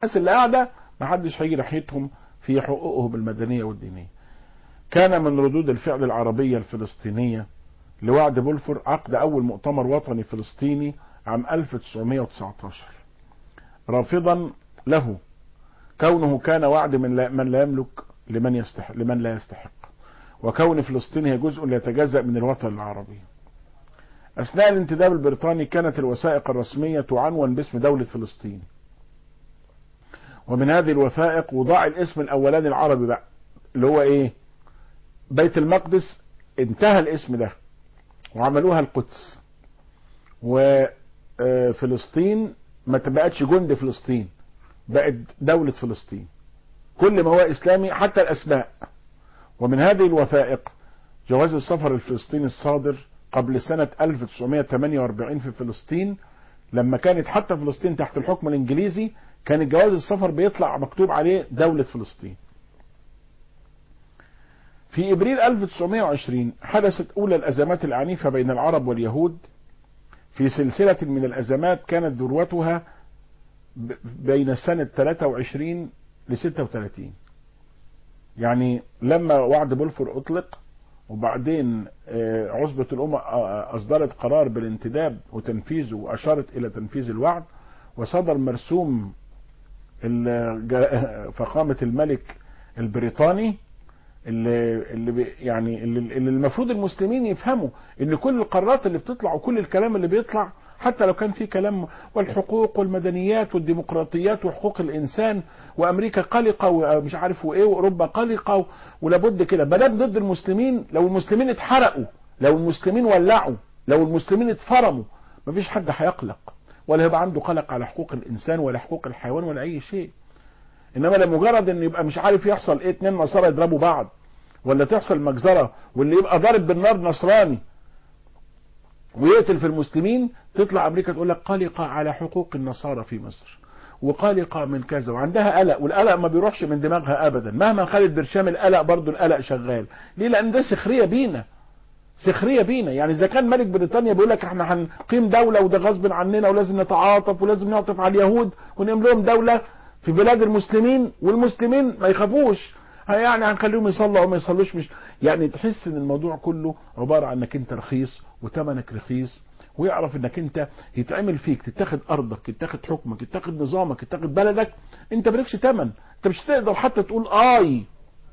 الناس اللي قاعده ما حدش هيجي ناحيتهم في حقوقهم المدنيه والدينيه كان من ردود الفعل العربيه الفلسطينيه لوعد بولفور عقد اول مؤتمر وطني فلسطيني عام 1919 رافضا له كونه كان وعد من لا, من لا يملك لمن يستحق لمن لا يستحق وكون فلسطين هي جزء لا يتجزأ من الوطن العربي أثناء الانتداب البريطاني كانت الوثائق الرسمية تعنون باسم دولة فلسطين ومن هذه الوثائق وضع الاسم الأولاني العربي بقى اللي هو إيه بيت المقدس انتهى الاسم ده وعملوها القدس وفلسطين ما تبقتش جند فلسطين بقت دولة فلسطين كل ما هو إسلامي حتى الأسماء ومن هذه الوثائق جواز السفر الفلسطيني الصادر قبل سنة 1948 في فلسطين لما كانت حتى فلسطين تحت الحكم الإنجليزي كان جواز السفر بيطلع مكتوب عليه دولة فلسطين في إبريل 1920 حدثت أولى الأزمات العنيفة بين العرب واليهود في سلسلة من الأزمات كانت ذروتها بين سنة 23 ل 36 يعني لما وعد بولفور أطلق وبعدين عصبة الأمة أصدرت قرار بالانتداب وتنفيذه وأشارت إلى تنفيذ الوعد وصدر مرسوم فخامة الملك البريطاني اللي اللي يعني اللي, اللي المفروض المسلمين يفهموا ان كل القرارات اللي بتطلع وكل الكلام اللي بيطلع حتى لو كان في كلام والحقوق والمدنيات والديمقراطيات وحقوق الانسان وامريكا قلقه ومش عارف وايه واوروبا قلقه ولابد كده ما دام ضد المسلمين لو المسلمين اتحرقوا لو المسلمين ولعوا لو المسلمين اتفرموا مفيش حد هيقلق ولا هيبقى عنده قلق على حقوق الانسان ولا حقوق الحيوان ولا اي شيء انما لمجرد ان يبقى مش عارف يحصل ايه اتنين نصارى يضربوا بعض ولا تحصل مجزره واللي يبقى ضارب بالنار نصراني ويقتل في المسلمين تطلع امريكا تقول لك قلقه على حقوق النصارى في مصر وقلقه من كذا وعندها قلق والقلق ما بيروحش من دماغها ابدا مهما خالد برشام القلق برضه القلق شغال ليه لان ده سخريه بينا سخريه بينا يعني اذا كان ملك بريطانيا بيقول لك احنا هنقيم دوله وده غصب عننا ولازم نتعاطف ولازم نعطف على اليهود ونقيم لهم دوله في بلاد المسلمين والمسلمين ما يخافوش يعني هنخليهم يصلوا او ما يصلوش مش يعني تحس ان الموضوع كله عباره عن انك انت رخيص وثمنك رخيص ويعرف انك انت يتعمل فيك تتاخد ارضك يتاخد حكمك يتاخد نظامك يتاخد بلدك انت مالكش ثمن انت مش تقدر حتى تقول اي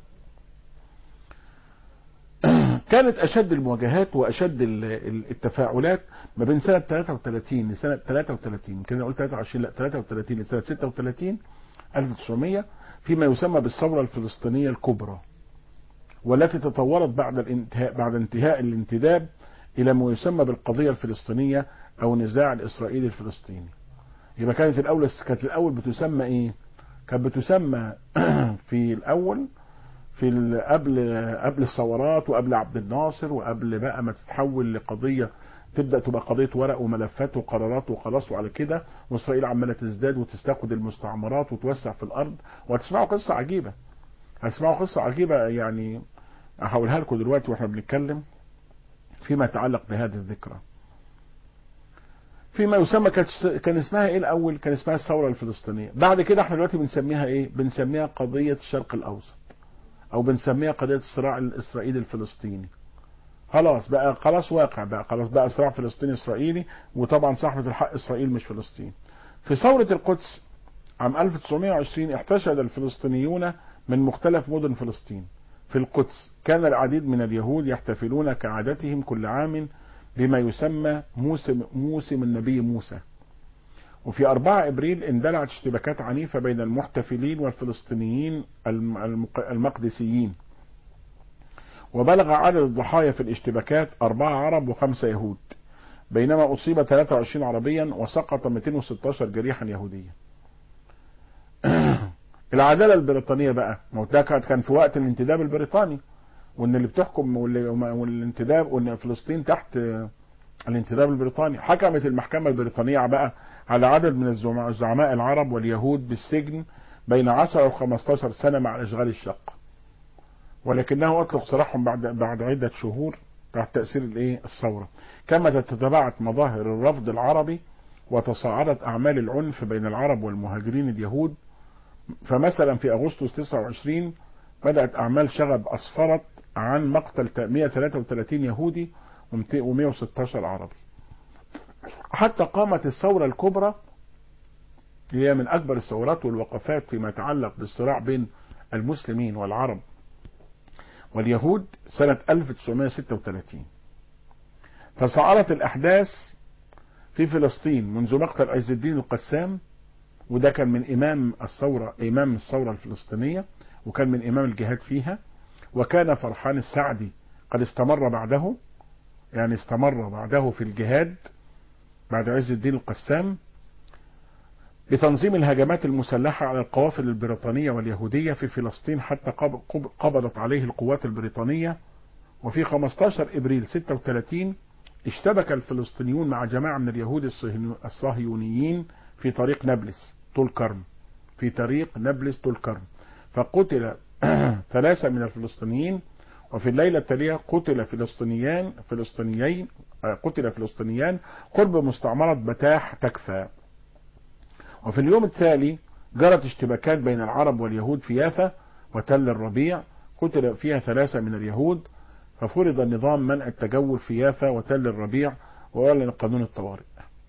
كانت اشد المواجهات واشد التفاعلات ما بين سنه 33 لسنه 33 يمكن اقول 23 لا 33 لسنه 36 1900 فيما يسمى بالثوره الفلسطينيه الكبرى والتي تطورت بعد الانتهاء بعد انتهاء الانتداب الى ما يسمى بالقضيه الفلسطينيه او النزاع الاسرائيلي الفلسطيني يبقى كانت الاول كانت الاول بتسمى ايه كانت بتسمى في الاول في قبل قبل الثورات وقبل عبد الناصر وقبل بقى ما تتحول لقضيه تبدا تبقى قضيه ورق وملفات وقرارات وخلاص وعلى كده واسرائيل عماله تزداد وتستاخد المستعمرات وتوسع في الارض وهتسمعوا قصه عجيبه هتسمعوا قصه عجيبه يعني هقولها لكم دلوقتي واحنا بنتكلم فيما يتعلق بهذه الذكرى فيما يسمى كان اسمها ايه الاول كان اسمها الثوره الفلسطينيه بعد كده احنا دلوقتي بنسميها ايه بنسميها قضيه الشرق الاوسط او بنسميها قضيه الصراع الاسرائيلي الفلسطيني خلاص بقى خلاص واقع بقى خلاص بقى صراع فلسطيني اسرائيلي وطبعا صاحبة الحق اسرائيل مش فلسطين في ثورة القدس عام 1920 احتشد الفلسطينيون من مختلف مدن فلسطين في القدس كان العديد من اليهود يحتفلون كعادتهم كل عام بما يسمى موسم موسم النبي موسى وفي 4 ابريل اندلعت اشتباكات عنيفه بين المحتفلين والفلسطينيين المقدسيين وبلغ عدد الضحايا في الاشتباكات أربعة عرب وخمسة يهود بينما أصيب 23 عربيا وسقط 216 جريحا يهوديا العدالة البريطانية بقى ما ده كان في وقت الانتداب البريطاني وان اللي بتحكم والانتداب وان فلسطين تحت الانتداب البريطاني حكمت المحكمة البريطانية بقى على عدد من الزعماء العرب واليهود بالسجن بين 10 و 15 سنة مع الاشغال الشاقة ولكنه اطلق سراحهم بعد بعد عده شهور تحت تاثير الايه الثوره كما تتبعت مظاهر الرفض العربي وتصاعدت اعمال العنف بين العرب والمهاجرين اليهود فمثلا في أغسطس 29 بدأت أعمال شغب أسفرت عن مقتل 133 يهودي و116 عربي حتى قامت الثورة الكبرى هي من أكبر الثورات والوقفات فيما يتعلق بالصراع بين المسلمين والعرب واليهود سنة 1936 تصاعدت الأحداث في فلسطين منذ مقتل عز الدين القسام وده كان من إمام الثورة إمام الثورة الفلسطينية وكان من إمام الجهاد فيها وكان فرحان السعدي قد استمر بعده يعني استمر بعده في الجهاد بعد عز الدين القسام بتنظيم الهجمات المسلحة على القوافل البريطانية واليهودية في فلسطين حتى قبضت عليه القوات البريطانية وفي 15 إبريل 36 اشتبك الفلسطينيون مع جماعة من اليهود الصهيونيين في طريق نابلس طول كرم في طريق نابلس طول كرم فقتل ثلاثة من الفلسطينيين وفي الليلة التالية قتل فلسطينيان فلسطينيين قتل فلسطينيان قرب مستعمرة بتاح تكفى وفي اليوم التالي جرت اشتباكات بين العرب واليهود في يافا وتل الربيع قتل فيها ثلاثة من اليهود ففرض النظام منع التجول في يافا وتل الربيع وأعلن قانون الطوارئ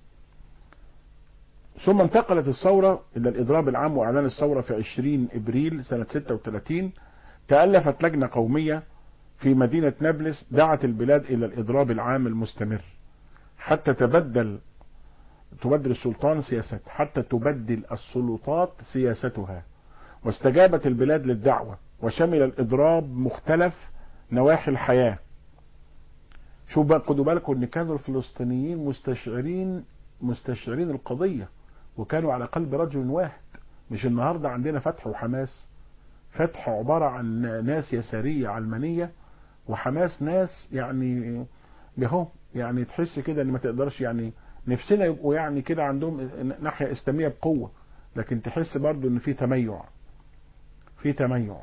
ثم انتقلت الثورة إلى الإضراب العام وإعلان الثورة في 20 إبريل سنة 36 تألفت لجنة قومية في مدينة نابلس دعت البلاد إلى الإضراب العام المستمر حتى تبدل تبدل السلطان سياست حتى تبدل السلطات سياستها واستجابت البلاد للدعوة وشمل الإضراب مختلف نواحي الحياة شوف بقى خدوا بالكم ان كانوا الفلسطينيين مستشعرين مستشعرين القضية وكانوا على قلب رجل واحد مش النهاردة عندنا فتح وحماس فتح عبارة عن ناس يسارية علمانية وحماس ناس يعني بهو يعني تحس كده ان ما تقدرش يعني نفسنا يبقوا يعني كده عندهم ناحية اسلامية بقوة لكن تحس برضو ان في تميع في تميع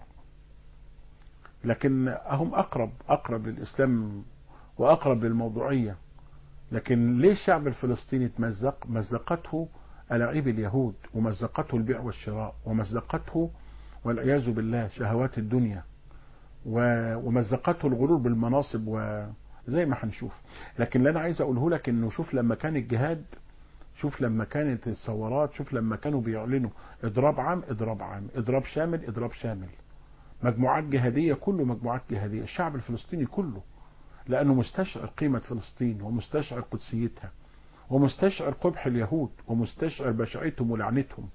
لكن هم اقرب اقرب للاسلام واقرب للموضوعية لكن ليه الشعب الفلسطيني تمزق مزقته ألاعيب اليهود ومزقته البيع والشراء ومزقته والعياذ بالله شهوات الدنيا ومزقته الغرور بالمناصب وزي ما هنشوف لكن اللي انا عايز اقوله لك انه شوف لما كان الجهاد شوف لما كانت الثورات شوف لما كانوا بيعلنوا اضراب عام اضراب عام اضراب شامل اضراب شامل مجموعات جهاديه كله مجموعات جهاديه الشعب الفلسطيني كله لانه مستشعر قيمه فلسطين ومستشعر قدسيتها ومستشعر قبح اليهود ومستشعر بشعتهم ولعنتهم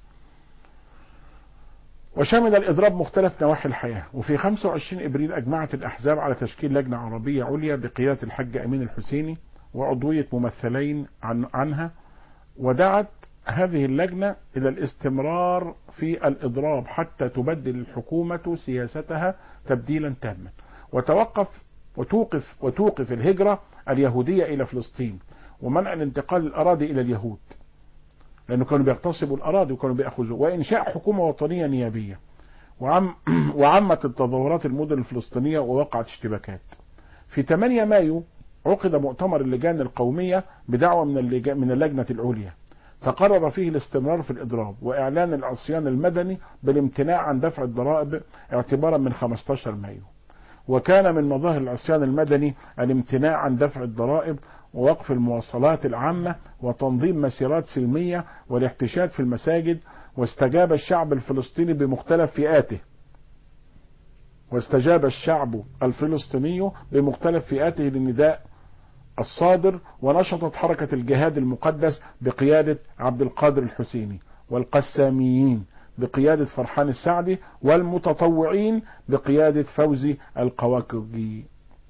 وشمل الإضراب مختلف نواحي الحياة وفي 25 إبريل أجمعت الأحزاب على تشكيل لجنة عربية عليا بقيادة الحاج أمين الحسيني وعضوية ممثلين عن عنها ودعت هذه اللجنة إلى الاستمرار في الإضراب حتى تبدل الحكومة سياستها تبديلا تاما وتوقف وتوقف وتوقف الهجرة اليهودية إلى فلسطين ومنع الانتقال الأراضي إلى اليهود لأنه كانوا بيغتصبوا الأراضي وكانوا بيأخذوا وإنشاء حكومة وطنية نيابية وعم وعمت التظاهرات المدن الفلسطينية ووقعت اشتباكات في 8 مايو عقد مؤتمر اللجان القومية بدعوة من اللجان من اللجنة العليا فقرر فيه الاستمرار في الإضراب وإعلان العصيان المدني بالامتناع عن دفع الضرائب اعتبارا من 15 مايو وكان من مظاهر العصيان المدني الامتناع عن دفع الضرائب ووقف المواصلات العامة وتنظيم مسيرات سلمية والاحتشاد في المساجد واستجاب الشعب الفلسطيني بمختلف فئاته واستجاب الشعب الفلسطيني بمختلف فئاته للنداء الصادر ونشطت حركة الجهاد المقدس بقيادة عبد القادر الحسيني والقساميين بقيادة فرحان السعدي والمتطوعين بقيادة فوزي القواكجي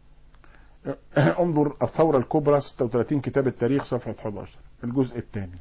انظر الثورة الكبرى 36 كتاب التاريخ صفحة 11 الجزء الثاني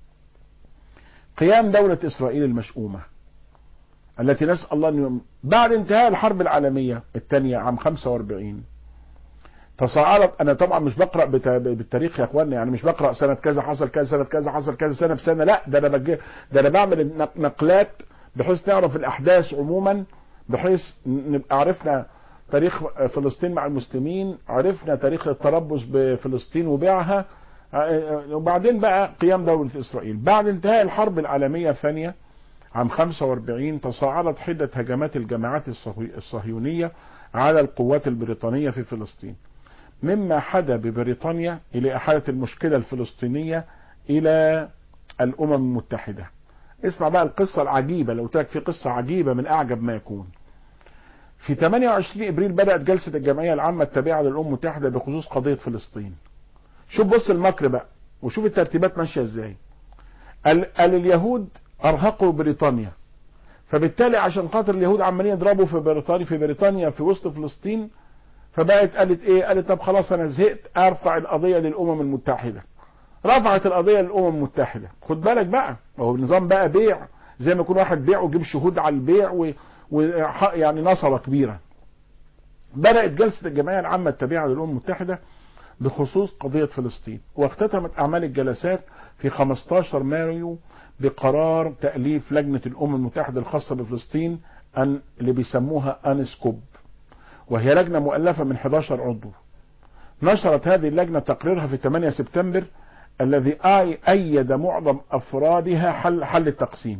قيام دولة إسرائيل المشؤومة التي نسأل الله أن بعد انتهاء الحرب العالمية الثانية عام 45 تصاعدت انا طبعا مش بقرا بالتاريخ يا اخوانا يعني مش بقرا سنه كذا حصل كذا سنه كذا حصل كذا سنه بسنه لا ده انا بجي ده انا بعمل نقلات بحيث نعرف الاحداث عموما بحيث نبقى عرفنا تاريخ فلسطين مع المسلمين عرفنا تاريخ التربص بفلسطين وبيعها وبعدين بقى قيام دولة إسرائيل بعد انتهاء الحرب العالمية الثانية عام 45 تصاعدت حدة هجمات الجماعات الصهيونية على القوات البريطانية في فلسطين مما حدا ببريطانيا إلى إحالة المشكلة الفلسطينية إلى الأمم المتحدة اسمع بقى القصة العجيبة لو قلت لك في قصة عجيبة من أعجب ما يكون في 28 ابريل بدات جلسه الجمعيه العامه التابعه للامم المتحده بخصوص قضيه فلسطين. شوف بص المكر بقى وشوف الترتيبات ماشيه ازاي. قال, قال اليهود ارهقوا بريطانيا فبالتالي عشان خاطر اليهود عمالين يضربوا في بريطانيا في بريطانيا في وسط فلسطين فبقت قالت ايه؟ قالت طب خلاص انا زهقت ارفع القضيه للامم المتحده. رفعت القضيه للامم المتحده، خد بالك بقى هو نظام بقى بيع زي ما يكون واحد بيع ويجيب شهود على البيع و... ويعني نصبة كبيرة بدأت جلسة الجمعية العامة التابعة للأمم المتحدة بخصوص قضية فلسطين واختتمت أعمال الجلسات في 15 مايو بقرار تأليف لجنة الأمم المتحدة الخاصة بفلسطين أن اللي بيسموها أنسكوب وهي لجنة مؤلفة من 11 عضو نشرت هذه اللجنة تقريرها في 8 سبتمبر الذي أيد معظم أفرادها حل, حل التقسيم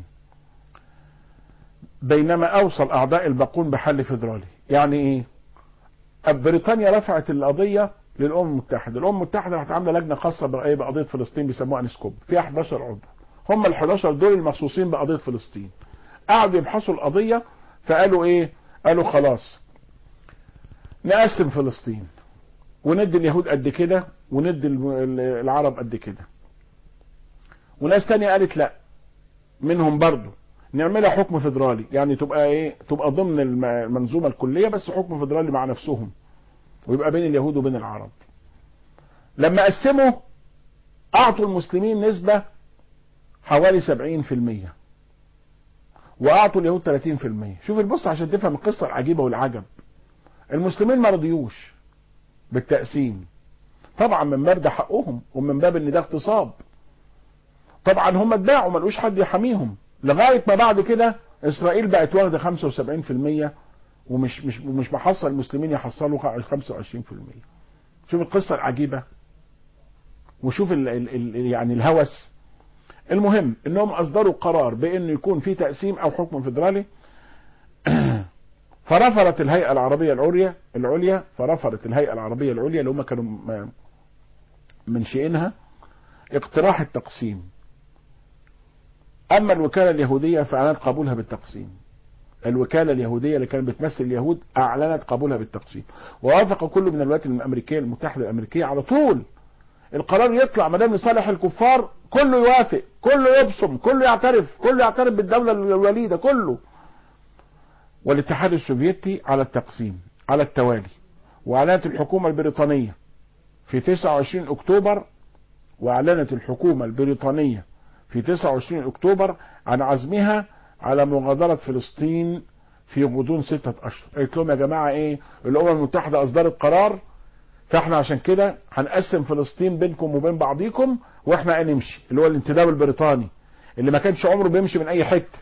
بينما اوصل اعضاء الباقون بحل فيدرالي يعني ايه بريطانيا رفعت القضيه للامم المتحده الامم المتحده راحت عامله لجنه خاصه بايه بقضيه فلسطين بيسموها انسكوب فيها 11 عضو هم ال 11 دول المخصوصين بقضيه فلسطين قعدوا يبحثوا القضيه فقالوا ايه قالوا خلاص نقسم فلسطين وندي اليهود قد كده وندي العرب قد كده وناس تانية قالت لا منهم برضه نعملها حكم فيدرالي يعني تبقى ايه تبقى ضمن المنظومه الكليه بس حكم فيدرالي مع نفسهم ويبقى بين اليهود وبين العرب لما قسموا اعطوا المسلمين نسبه حوالي 70% واعطوا اليهود 30% شوف البص عشان تفهم القصه العجيبه والعجب المسلمين ما رضيوش بالتقسيم طبعا من باب ده حقهم ومن باب ان ده اغتصاب طبعا هم اتباعوا ما لقوش حد يحميهم لغايه ما بعد كده اسرائيل بقت واخده 75% ومش مش مش محصل المسلمين يحصلوا 25% شوف القصه العجيبه وشوف ال ال يعني الهوس المهم انهم اصدروا قرار بانه يكون في تقسيم او حكم فيدرالي فرفضت الهيئه العربيه العليا العليا فرفضت الهيئه العربيه العليا اللي هم كانوا منشئينها اقتراح التقسيم اما الوكاله اليهوديه فاعلنت قبولها بالتقسيم الوكاله اليهوديه اللي كانت بتمثل اليهود اعلنت قبولها بالتقسيم ووافق كل من الولايات الامريكيه المتحده الامريكيه على طول القرار يطلع ما دام لصالح الكفار كله يوافق كله يبصم كله يعترف كله يعترف بالدوله الوليده كله والاتحاد السوفيتي على التقسيم على التوالي واعلنت الحكومه البريطانيه في 29 اكتوبر واعلنت الحكومه البريطانيه في 29 اكتوبر عن عزمها على مغادرة فلسطين في غضون ستة اشهر قالت لهم يا جماعة ايه الامم المتحدة اصدرت قرار فاحنا عشان كده هنقسم فلسطين بينكم وبين بعضيكم واحنا هنمشي اللي هو الانتداب البريطاني اللي ما كانش عمره بيمشي من اي حته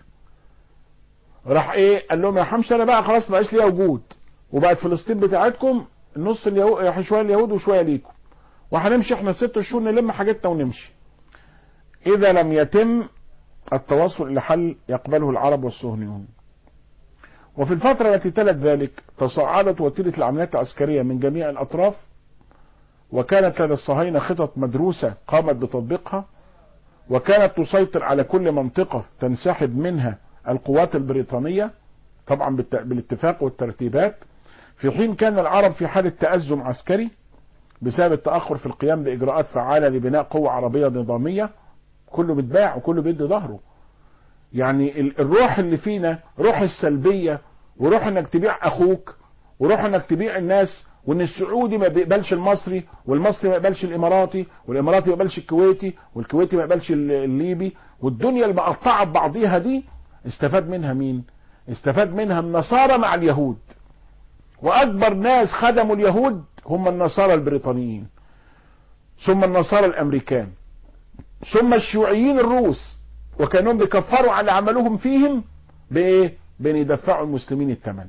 راح ايه قال لهم يا حمش انا بقى خلاص ما بقاش ليها وجود وبقت فلسطين بتاعتكم نص اليهود شويه اليهود وشويه ليكم وهنمشي احنا ست شهور نلم حاجتنا ونمشي إذا لم يتم التوصل إلى حل يقبله العرب والصهيونيون وفي الفترة التي تلت ذلك تصاعدت وتيرة العمليات العسكرية من جميع الأطراف وكانت لدى الصهاينة خطط مدروسة قامت بتطبيقها وكانت تسيطر على كل منطقة تنسحب منها القوات البريطانية طبعا بالاتفاق والترتيبات في حين كان العرب في حالة تأزم عسكري بسبب التأخر في القيام بإجراءات فعالة لبناء قوة عربية نظامية كله بيتباع وكله بيدي ظهره يعني الروح اللي فينا روح السلبية وروح انك تبيع اخوك وروح انك تبيع الناس وان السعودي ما بيقبلش المصري والمصري ما يقبلش الاماراتي والاماراتي ما يقبلش الكويتي والكويتي ما يقبلش الليبي والدنيا المقطعه ببعضيها دي استفاد منها مين استفاد منها النصارى مع اليهود واكبر ناس خدموا اليهود هم النصارى البريطانيين ثم النصارى الامريكان ثم الشيوعيين الروس وكانوا بيكفروا على عملهم فيهم بايه بان يدفعوا المسلمين الثمن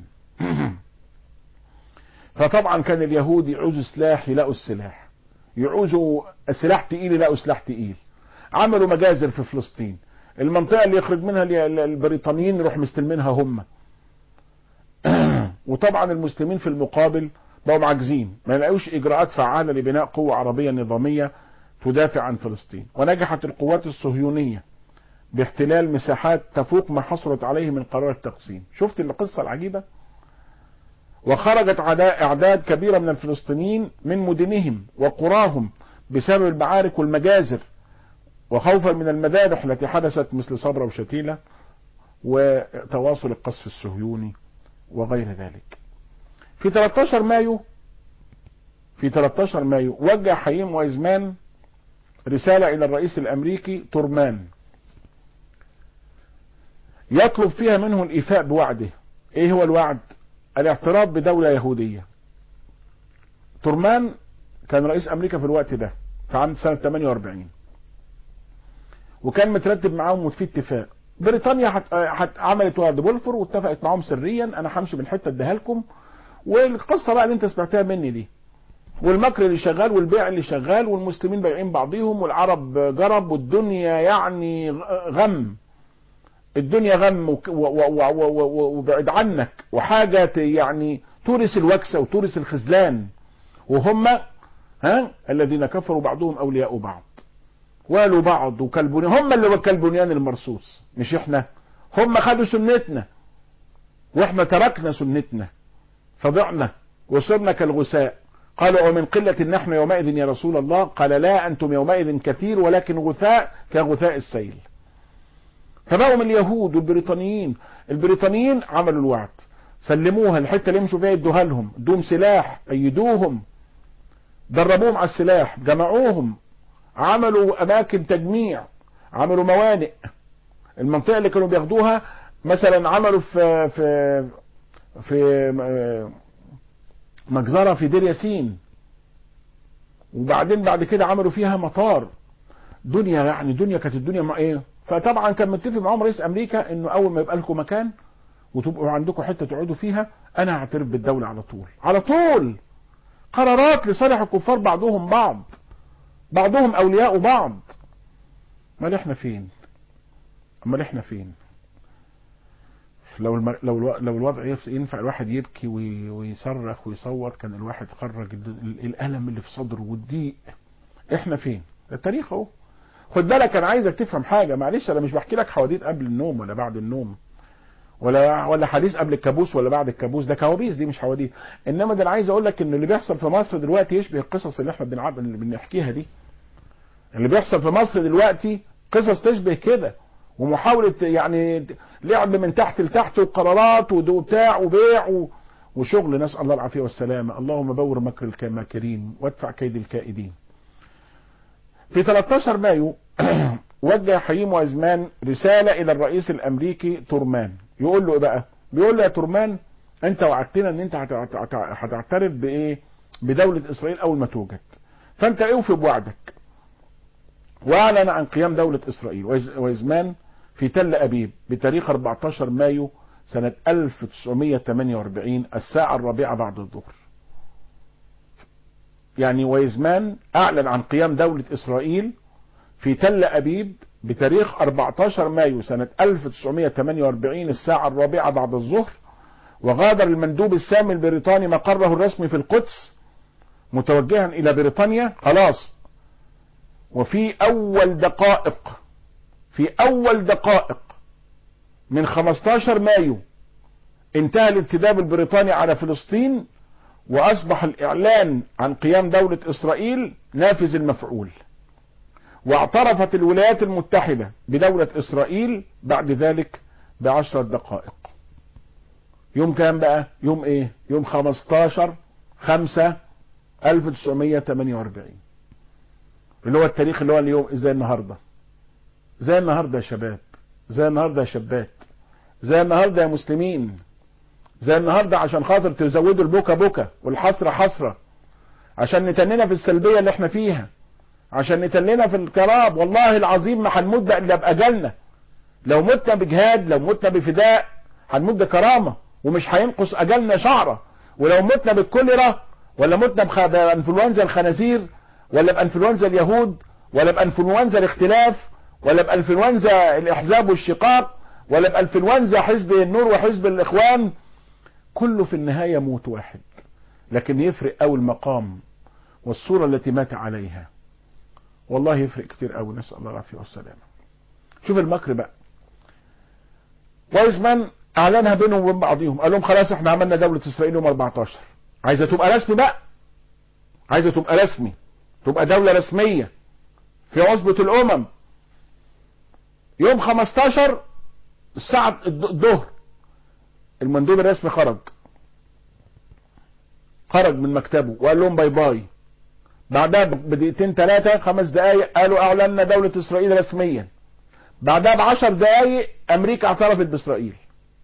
فطبعا كان اليهود يعوزوا سلاح يلاقوا السلاح يعوزوا سلاح تقيل يلاقوا سلاح تقيل عملوا مجازر في فلسطين المنطقة اللي يخرج منها البريطانيين يروح مستلمينها هم وطبعا المسلمين في المقابل بقوا معجزين ما يلاقوش اجراءات فعالة لبناء قوة عربية نظامية تدافع عن فلسطين ونجحت القوات الصهيونية باحتلال مساحات تفوق ما حصلت عليه من قرار التقسيم شفت القصة العجيبة وخرجت اعداد كبيرة من الفلسطينيين من مدنهم وقراهم بسبب المعارك والمجازر وخوفا من المذابح التي حدثت مثل صبرا وشتيلة وتواصل القصف الصهيوني وغير ذلك في 13 مايو في 13 مايو وجه حييم وايزمان رسالة الى الرئيس الامريكي تورمان يطلب فيها منه الايفاء بوعده ايه هو الوعد الاعتراف بدولة يهودية تورمان كان رئيس امريكا في الوقت ده في عام سنة 48 وكان مترتب معاهم في اتفاق بريطانيا حت... حت... عملت وعد بولفور واتفقت معاهم سريا انا همشي من حته اديها لكم والقصه بقى اللي انت سمعتها مني دي والمكر اللي شغال والبيع اللي شغال والمسلمين بايعين بعضيهم والعرب جرب والدنيا يعني غم الدنيا غم وبعد عنك وحاجه يعني تورث الوكسه وتورث الخذلان وهم ها الذين كفروا بعضهم اولياء بعض والوا بعض وكالبنيان هم اللي كالبنيان المرصوص مش احنا هم خدوا سنتنا واحنا تركنا سنتنا فضعنا وصرنا كالغثاء قالوا ومن قلة نحن يومئذ يا رسول الله قال لا أنتم يومئذ كثير ولكن غثاء كغثاء السيل فبقوا من اليهود والبريطانيين البريطانيين عملوا الوعد سلموها الحته اللي يمشوا فيها يدوها لهم ادوهم سلاح ايدوهم دربوهم على السلاح جمعوهم عملوا اماكن تجميع عملوا موانئ المنطقه اللي كانوا بياخدوها مثلا عملوا في في في مجزره في دير ياسين وبعدين بعد كده عملوا فيها مطار دنيا يعني دنيا كانت الدنيا مع ايه فطبعا كان متفق معاهم رئيس امريكا انه اول ما يبقى لكم مكان وتبقوا عندكم حته تقعدوا فيها انا هعترف بالدوله على طول على طول قرارات لصالح الكفار بعضهم بعض بعضهم اولياء بعض امال احنا فين امال احنا فين لو الم... لو الو... لو الوضع ينفع الواحد يبكي وي... ويصرخ ويصوت كان الواحد خرج ال... الالم اللي في صدره والضيق احنا فين التاريخ اهو خد بالك انا عايزك تفهم حاجه معلش انا مش بحكي لك حواديت قبل النوم ولا بعد النوم ولا ولا حديث قبل الكابوس ولا بعد الكابوس ده كوابيس دي مش حواديت انما ده انا عايز اقول لك ان اللي بيحصل في مصر دلوقتي يشبه القصص اللي احنا بنلعب اللي بنحكيها دي اللي بيحصل في مصر دلوقتي قصص تشبه كده ومحاولة يعني لعب من تحت لتحت وقرارات وبتاع وبيع وشغل نسأل الله العافية والسلامة اللهم بور مكر الماكرين وادفع كيد الكائدين في 13 مايو وجه حييم وازمان رسالة الى الرئيس الامريكي تورمان يقول له ايه بقى بيقول له يا تورمان انت وعدتنا ان انت هتعترف بايه بدولة اسرائيل اول ما توجد فانت اوفي بوعدك واعلن عن قيام دولة اسرائيل وازمان في تل ابيب بتاريخ 14 مايو سنة 1948 الساعة الرابعة بعد الظهر يعني ويزمان اعلن عن قيام دولة اسرائيل في تل ابيب بتاريخ 14 مايو سنة 1948 الساعة الرابعة بعد الظهر وغادر المندوب السامي البريطاني مقره الرسمي في القدس متوجها الى بريطانيا خلاص وفي اول دقائق في اول دقائق من 15 مايو انتهى الانتداب البريطاني على فلسطين واصبح الاعلان عن قيام دولة اسرائيل نافذ المفعول واعترفت الولايات المتحدة بدولة اسرائيل بعد ذلك بعشرة دقائق يوم كام بقى يوم ايه يوم 15 5 1948 اللي هو التاريخ اللي هو اليوم زي النهاردة زي النهاردة يا شباب زي النهاردة يا شابات زي النهاردة يا مسلمين زي النهاردة عشان خاطر تزودوا البكا بكا والحسرة حسرة عشان نتننا في السلبية اللي احنا فيها عشان نتننا في الكراب والله العظيم ما هنموت الا باجلنا لو متنا بجهاد لو متنا بفداء هنموت بكرامة ومش هينقص اجلنا شعرة ولو متنا بالكوليرا ولا متنا بانفلونزا الخنازير ولا بانفلونزا اليهود ولا بانفلونزا الاختلاف ولا بانفلونزا الاحزاب والشقاق ولا بانفلونزا حزب النور وحزب الاخوان كله في النهايه موت واحد لكن يفرق قوي المقام والصوره التي مات عليها والله يفرق كتير قوي نسال الله العافيه والسلامه شوف المكر بقى وايزمان اعلنها بينهم وبين بعضهم قال لهم خلاص احنا عملنا دوله اسرائيل يوم 14 عايزه تبقى رسمي بقى عايزه تبقى رسمي تبقى دوله رسميه في عصبه الامم يوم 15 الساعه الظهر المندوب الرسمي خرج خرج من مكتبه وقال لهم باي باي بعدها بدقيقتين ثلاثة خمس دقايق قالوا اعلنا دولة اسرائيل رسميا بعدها بعشر دقايق امريكا اعترفت باسرائيل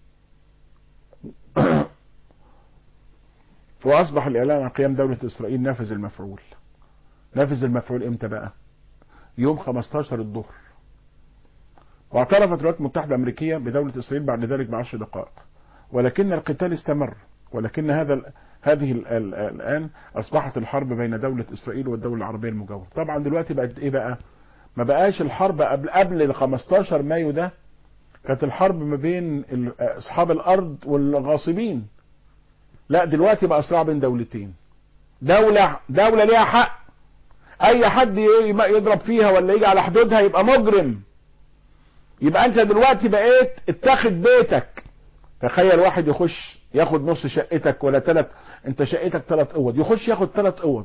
واصبح الاعلان عن قيام دولة اسرائيل نافذ المفعول نافذ المفعول امتى بقى يوم 15 الظهر واعترفت الولايات المتحدة الامريكية بدولة اسرائيل بعد ذلك بعشر دقائق ولكن القتال استمر ولكن هذا هذه ال ال الان اصبحت الحرب بين دولة اسرائيل والدولة العربية المجاورة طبعا دلوقتي بقت ايه بقى ما بقاش الحرب قبل قبل ال 15 مايو ده كانت الحرب ما بين اصحاب الارض والغاصبين لا دلوقتي بقى صراع بين دولتين دولة دولة ليها حق اي حد يضرب فيها ولا يجي على حدودها يبقى مجرم يبقى انت دلوقتي بقيت اتاخد بيتك تخيل واحد يخش ياخد نص شقتك ولا ثلاث انت شقتك ثلاث اوض يخش ياخد ثلاث اوض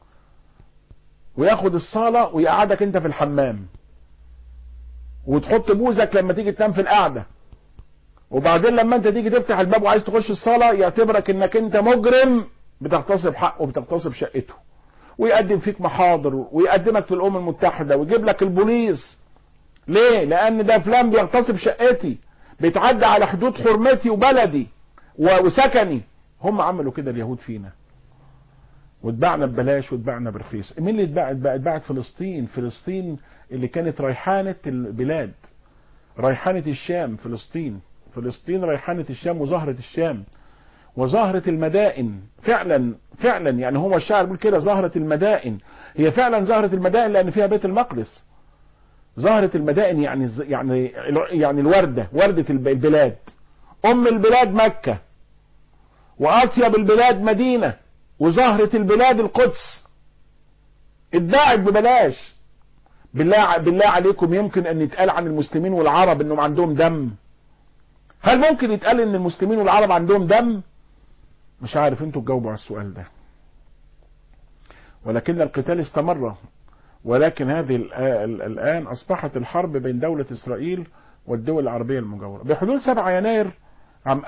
وياخد الصالة ويقعدك انت في الحمام وتحط بوزك لما تيجي تنام في القعدة وبعدين لما انت تيجي تفتح الباب وعايز تخش الصالة يعتبرك انك انت مجرم بتغتصب حقه وبتغتصب شقته ويقدم فيك محاضر ويقدمك في الامم المتحدة ويجيب لك البوليس ليه لان ده فلان بيغتصب شقتي بيتعدى على حدود حرمتي وبلدي وسكني هم عملوا كده اليهود فينا واتباعنا ببلاش واتباعنا برخيص مين اللي اتباعت بقى اتباعت فلسطين فلسطين اللي كانت ريحانة البلاد ريحانة الشام فلسطين فلسطين ريحانة الشام وزهرة الشام وزهرة المدائن فعلا فعلا يعني هو الشاعر بيقول كده زهرة المدائن هي فعلا زهرة المدائن لان فيها بيت المقدس زهرة المدائن يعني يعني يعني الوردة وردة البلاد ام البلاد مكة واطيب البلاد مدينة وزهرة البلاد القدس اتباعت ببلاش بالله بالله عليكم يمكن ان يتقال عن المسلمين والعرب انهم عندهم دم هل ممكن يتقال ان المسلمين والعرب عندهم دم مش عارف انتوا تجاوبوا على السؤال ده ولكن القتال استمر ولكن هذه الآن أصبحت الحرب بين دولة إسرائيل والدول العربية المجاورة بحلول 7 يناير عام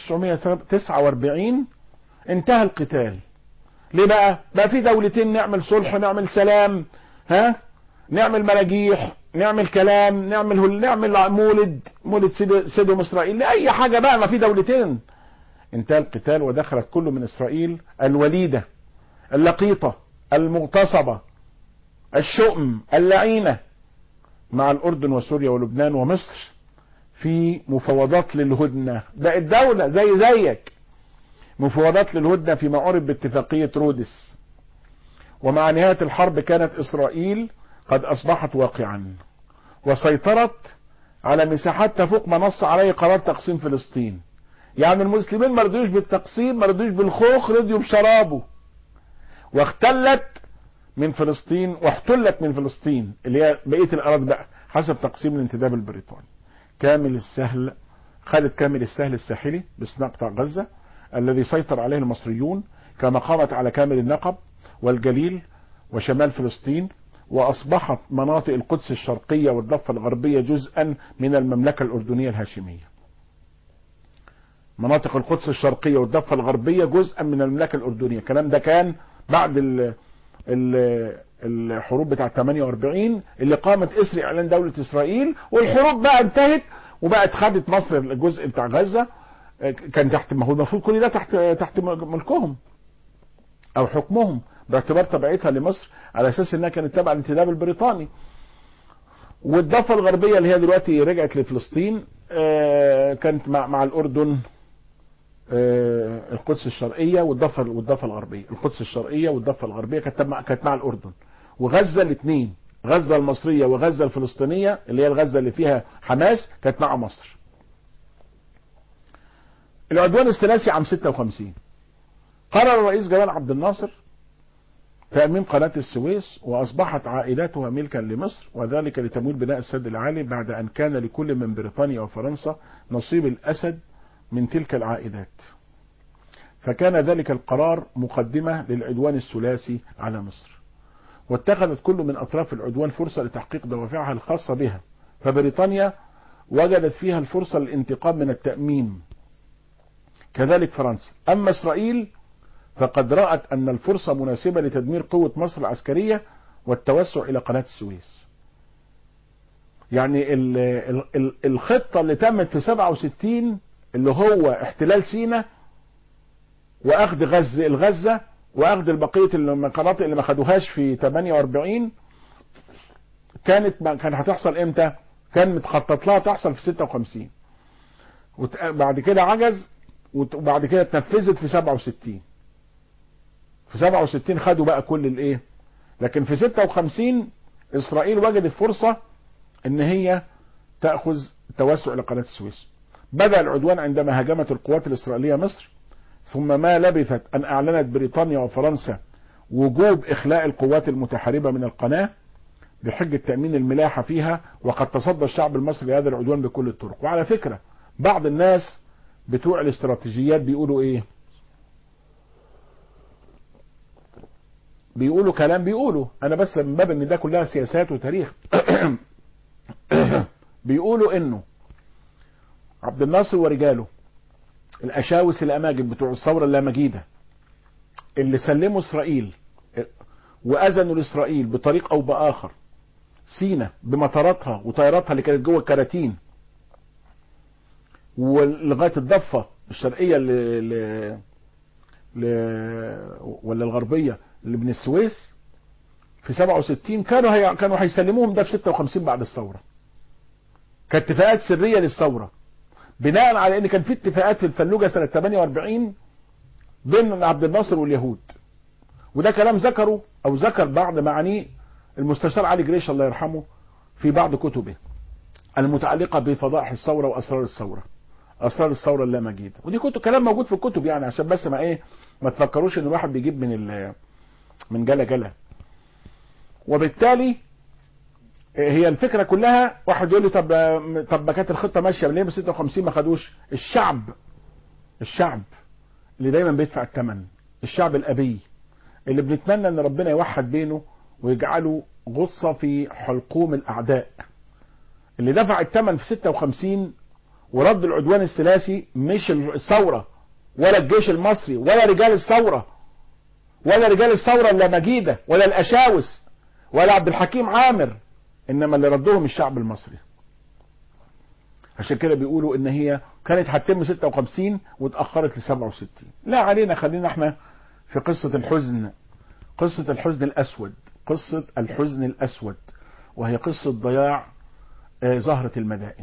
1949 انتهى القتال ليه بقى بقى في دولتين نعمل صلح نعمل سلام ها نعمل مراجيح نعمل كلام نعمل نعمل مولد مولد سيدهم اسرائيل لاي حاجه بقى ما في دولتين انتهى القتال ودخلت كل من اسرائيل الوليده اللقيطه المغتصبه الشؤم اللعينه مع الاردن وسوريا ولبنان ومصر في مفاوضات للهدنه بقت دوله زي زيك مفاوضات للهدنه فيما عرف باتفاقيه رودس ومع نهايه الحرب كانت اسرائيل قد اصبحت واقعا وسيطرت على مساحات تفوق ما نص عليه قرار تقسيم فلسطين يعني المسلمين ما رضيوش بالتقسيم ما رضيوش بالخوخ رضيوا بشرابه واختلت من فلسطين واحتلت من فلسطين اللي هي بقيه الاراضي بقى حسب تقسيم الانتداب البريطاني كامل السهل خالد كامل السهل الساحلي باستثناء قطاع غزه الذي سيطر عليه المصريون كما قامت على كامل النقب والجليل وشمال فلسطين واصبحت مناطق القدس الشرقيه والضفه الغربيه جزءا من المملكه الاردنيه الهاشميه. مناطق القدس الشرقيه والضفه الغربيه جزءا من المملكه الاردنيه، الكلام ده كان بعد ال ال الحروب بتاعه 48 اللي قامت اسر اعلان دوله اسرائيل والحروب بقى انتهت وبقت خدت مصر الجزء بتاع غزه كان تحت ما هو المفروض كل ده تحت تحت ملكهم او حكمهم باعتبار تبعيتها لمصر على اساس انها كانت تابعه للانتداب البريطاني والضفه الغربيه اللي هي دلوقتي رجعت لفلسطين كانت مع مع الاردن القدس الشرقيه والضفه والضفه الغربيه القدس الشرقيه والضفه الغربيه كانت كانت مع الاردن وغزه الاثنين غزة المصرية وغزة الفلسطينية اللي هي الغزة اللي فيها حماس كانت مع مصر العدوان الثلاثي عام 56 قرر الرئيس جمال عبد الناصر تأميم قناة السويس وأصبحت عائداتها ملكا لمصر وذلك لتمويل بناء السد العالي بعد أن كان لكل من بريطانيا وفرنسا نصيب الأسد من تلك العائدات فكان ذلك القرار مقدمة للعدوان الثلاثي على مصر واتخذت كل من أطراف العدوان فرصة لتحقيق دوافعها الخاصة بها فبريطانيا وجدت فيها الفرصة للانتقام من التأميم كذلك فرنسا أما إسرائيل فقد رأت أن الفرصة مناسبة لتدمير قوة مصر العسكرية والتوسع إلى قناة السويس يعني ال ال ال الخطة اللي تمت في 67 اللي هو احتلال سينا واخذ غزة الغزة واخذ البقية المناطق اللي ما خدوهاش في 48 كانت كان هتحصل امتى كان متخطط لها تحصل في 56 وبعد كده عجز وبعد كده اتنفذت في 67 في 67 خدوا بقى كل الايه لكن في 56 اسرائيل وجدت فرصة ان هي تأخذ التوسع الى قناة السويس بدأ العدوان عندما هاجمت القوات الاسرائيلية مصر ثم ما لبثت ان اعلنت بريطانيا وفرنسا وجوب اخلاء القوات المتحاربة من القناة بحجة تأمين الملاحة فيها وقد تصدى الشعب المصري لهذا العدوان بكل الطرق وعلى فكرة بعض الناس بتوع الاستراتيجيات بيقولوا ايه بيقولوا كلام بيقولوا انا بس من باب ان ده كلها سياسات وتاريخ بيقولوا انه عبد الناصر ورجاله الاشاوس الاماجد بتوع الثوره اللامجيده اللي سلموا اسرائيل واذنوا لاسرائيل بطريق او باخر سينا بمطاراتها وطياراتها اللي كانت جوه الكراتين ولغايه الضفه الشرقيه ل... ل... ل... ولا الغربيه اللي من السويس في 67 كانوا هي... كانوا هيسلموهم ده في 56 بعد الثوره كانت اتفاقات سريه للثوره بناء على ان كان في اتفاقات في الفلوجه سنه 48 بين عبد الناصر واليهود وده كلام ذكره او ذكر بعض معانيه المستشار علي جريش الله يرحمه في بعض كتبه المتعلقه بفضائح الثوره واسرار الثوره اسرار الثوره اللامجيده ودي كتب كلام موجود في الكتب يعني عشان بس ما ايه ما تفكروش ان الواحد بيجيب من ال من جلا جلا وبالتالي هي الفكره كلها واحد يقول لي طب طب ما كانت الخطه ماشيه ليه ب 56 ما خدوش الشعب الشعب اللي دايما بيدفع الثمن الشعب الابي اللي بنتمنى ان ربنا يوحد بينه ويجعله غصه في حلقوم الاعداء اللي دفع الثمن في 56 ورد العدوان الثلاثي مش الثوره ولا الجيش المصري ولا رجال الثوره ولا رجال الثوره اللامجيده ولا الاشاوس ولا عبد الحكيم عامر انما اللي ردهم الشعب المصري عشان كده بيقولوا ان هي كانت هتتم 56 واتاخرت ل 67 لا علينا خلينا احنا في قصه الحزن قصه الحزن الاسود قصه الحزن الاسود وهي قصه ضياع آه زهره المدائن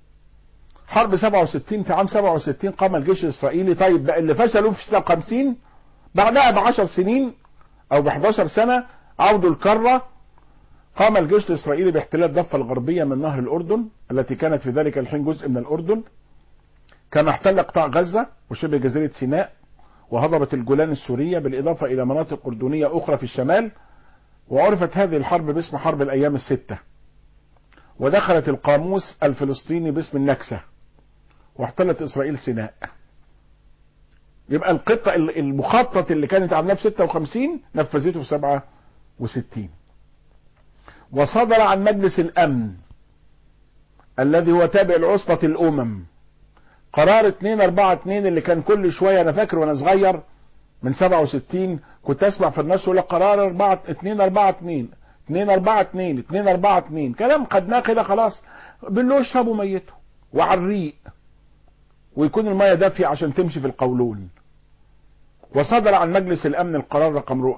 حرب 67 في عام 67 قام الجيش الاسرائيلي طيب بقى اللي فشلوا في 56 بعدها ب 10 سنين او ب 11 سنه عودوا الكره قام الجيش الإسرائيلي باحتلال الضفة الغربية من نهر الأردن التي كانت في ذلك الحين جزء من الأردن كما احتل قطاع غزة وشبه جزيرة سيناء وهضبة الجولان السورية بالإضافة إلى مناطق أردنية أخرى في الشمال وعرفت هذه الحرب باسم حرب الأيام الستة ودخلت القاموس الفلسطيني باسم النكسة واحتلت إسرائيل سيناء يبقى القطة المخطط اللي كانت عاملاه في 56 نفذته في 67 وصدر عن مجلس الامن الذي هو تابع لعصبة الامم قرار 242 اللي كان كل شوية انا فاكر وانا صغير من 67 كنت اسمع في الناس يقول لك قرار 4 242 242 242 كلام خدناه كده خلاص بالله اشربوا ميته وعلى الريق ويكون المية دافية عشان تمشي في القولون وصدر عن مجلس الامن القرار رقم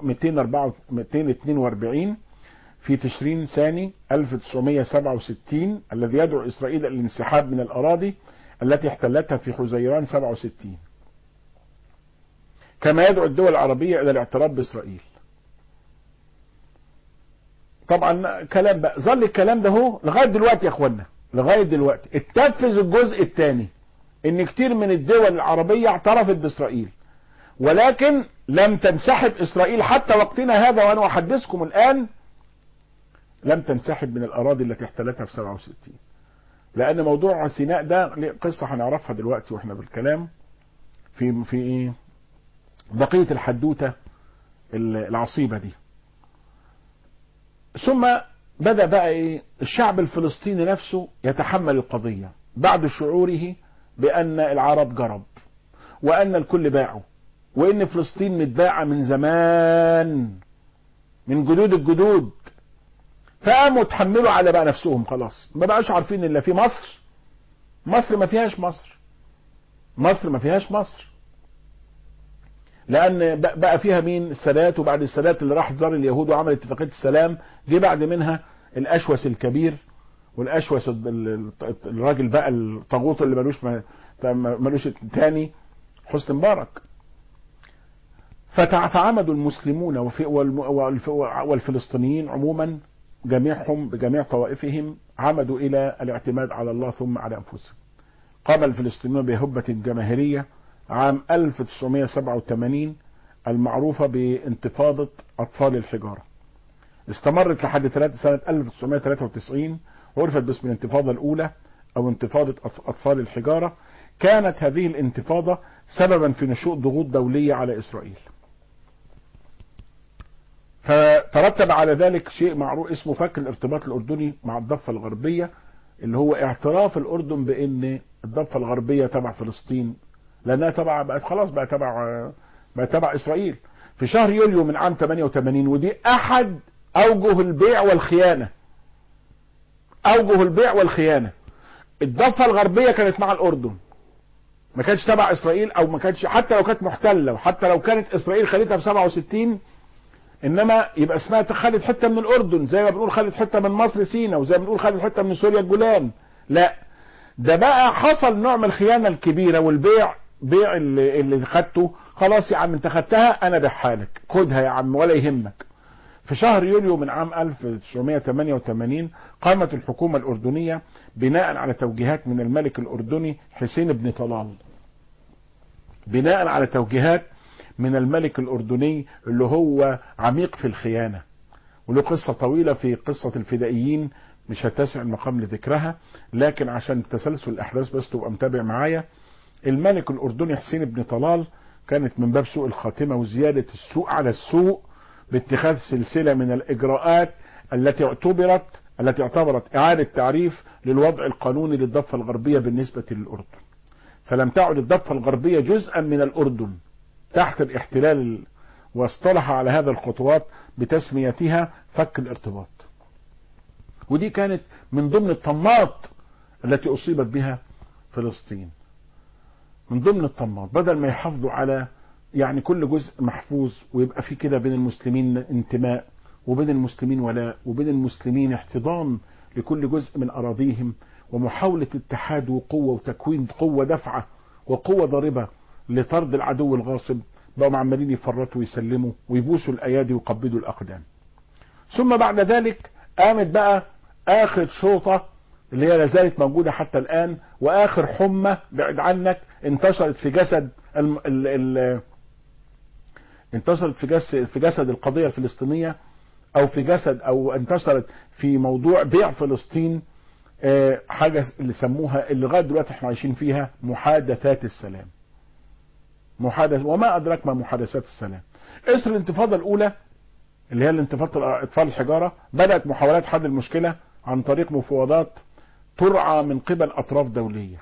242 في تشرين ثاني 1967 الذي يدعو إسرائيل إلى الانسحاب من الأراضي التي احتلتها في حزيران 67 كما يدعو الدول العربية إلى الاعتراف بإسرائيل طبعا كلام بقى ظل الكلام ده هو لغايه دلوقتي يا اخوانا لغايه دلوقتي اتنفذ الجزء الثاني ان كتير من الدول العربيه اعترفت باسرائيل ولكن لم تنسحب اسرائيل حتى وقتنا هذا وانا احدثكم الان لم تنسحب من الاراضي التي احتلتها في 67 لان موضوع سيناء ده قصه هنعرفها دلوقتي واحنا بالكلام في في ايه بقيه الحدوته العصيبه دي ثم بدا بقى ايه الشعب الفلسطيني نفسه يتحمل القضيه بعد شعوره بان العرب جرب وان الكل باعوا وان فلسطين متباعه من زمان من جدود الجدود فقاموا تحملوا على بقى نفسهم خلاص ما بقاش عارفين الا في مصر مصر ما فيهاش مصر مصر ما فيهاش مصر لان بقى فيها مين السادات وبعد السادات اللي راح زار اليهود وعمل اتفاقيه السلام جه بعد منها الاشوس الكبير والاشوس الراجل بقى الطاغوت اللي ملوش ملوش تاني حسني مبارك فتعامد المسلمون والفلسطينيين عموما جميعهم بجميع طوائفهم عمدوا الى الاعتماد على الله ثم على انفسهم. قام الفلسطينيون بهبة جماهيرية عام 1987 المعروفة بانتفاضة أطفال الحجارة. استمرت لحد سنة 1993 عرفت باسم الانتفاضة الأولى أو انتفاضة أطفال الحجارة. كانت هذه الانتفاضة سببا في نشوء ضغوط دولية على إسرائيل. فترتب على ذلك شيء معروف اسمه فك الارتباط الاردني مع الضفه الغربيه اللي هو اعتراف الاردن بان الضفه الغربيه تبع فلسطين لانها تبع بقت خلاص بقى تبع بقت تبع اسرائيل في شهر يوليو من عام 88 ودي احد اوجه البيع والخيانه اوجه البيع والخيانه الضفه الغربيه كانت مع الاردن ما كانتش تبع اسرائيل او ما كانتش حتى لو كانت محتله وحتى لو كانت اسرائيل خدتها في 67 انما يبقى اسمها خدت حته من الاردن زي ما بنقول خدت حته من مصر سينا وزي ما بنقول خدت حته من سوريا الجولان لا ده بقى حصل نوع من الخيانه الكبيره والبيع بيع اللي, اللي خدته خلاص يا عم انت خدتها انا بيعها لك خدها يا عم ولا يهمك في شهر يوليو من عام 1988 قامت الحكومة الأردنية بناء على توجيهات من الملك الأردني حسين بن طلال بناء على توجيهات من الملك الأردني اللي هو عميق في الخيانة وله قصة طويلة في قصة الفدائيين مش هتسع المقام لذكرها لكن عشان تسلسل الأحداث بس تبقى متابع معايا الملك الأردني حسين بن طلال كانت من باب سوء الخاتمة وزيادة السوء على السوء باتخاذ سلسلة من الإجراءات التي اعتبرت التي اعتبرت إعادة تعريف للوضع القانوني للضفة الغربية بالنسبة للأردن فلم تعد الضفة الغربية جزءا من الأردن تحت الاحتلال واصطلح على هذا الخطوات بتسميتها فك الارتباط ودي كانت من ضمن الطماط التي أصيبت بها فلسطين من ضمن الطماط بدل ما يحافظوا على يعني كل جزء محفوظ ويبقى في كده بين المسلمين انتماء وبين المسلمين ولاء وبين المسلمين احتضان لكل جزء من أراضيهم ومحاولة اتحاد وقوة وتكوين قوة دفعة وقوة ضاربة لطرد العدو الغاصب بقوا عمالين يفرطوا ويسلموا ويبوسوا الأيادي ويقبضوا الأقدام ثم بعد ذلك قامت بقى آخر شوطة اللي هي لازالت موجودة حتى الآن وآخر حمى بعد عنك انتشرت في جسد ال ال ال انتشرت في جسد في جسد القضية الفلسطينية أو في جسد أو انتشرت في موضوع بيع فلسطين اه حاجة اللي سموها اللي لغاية دلوقتي احنا عايشين فيها محادثات السلام. محادث وما أدرك ما محادثات السلام. إثر الانتفاضة الأولى اللي هي الانتفاضة أطفال الحجارة بدأت محاولات حل المشكلة عن طريق مفاوضات ترعى من قبل أطراف دولية.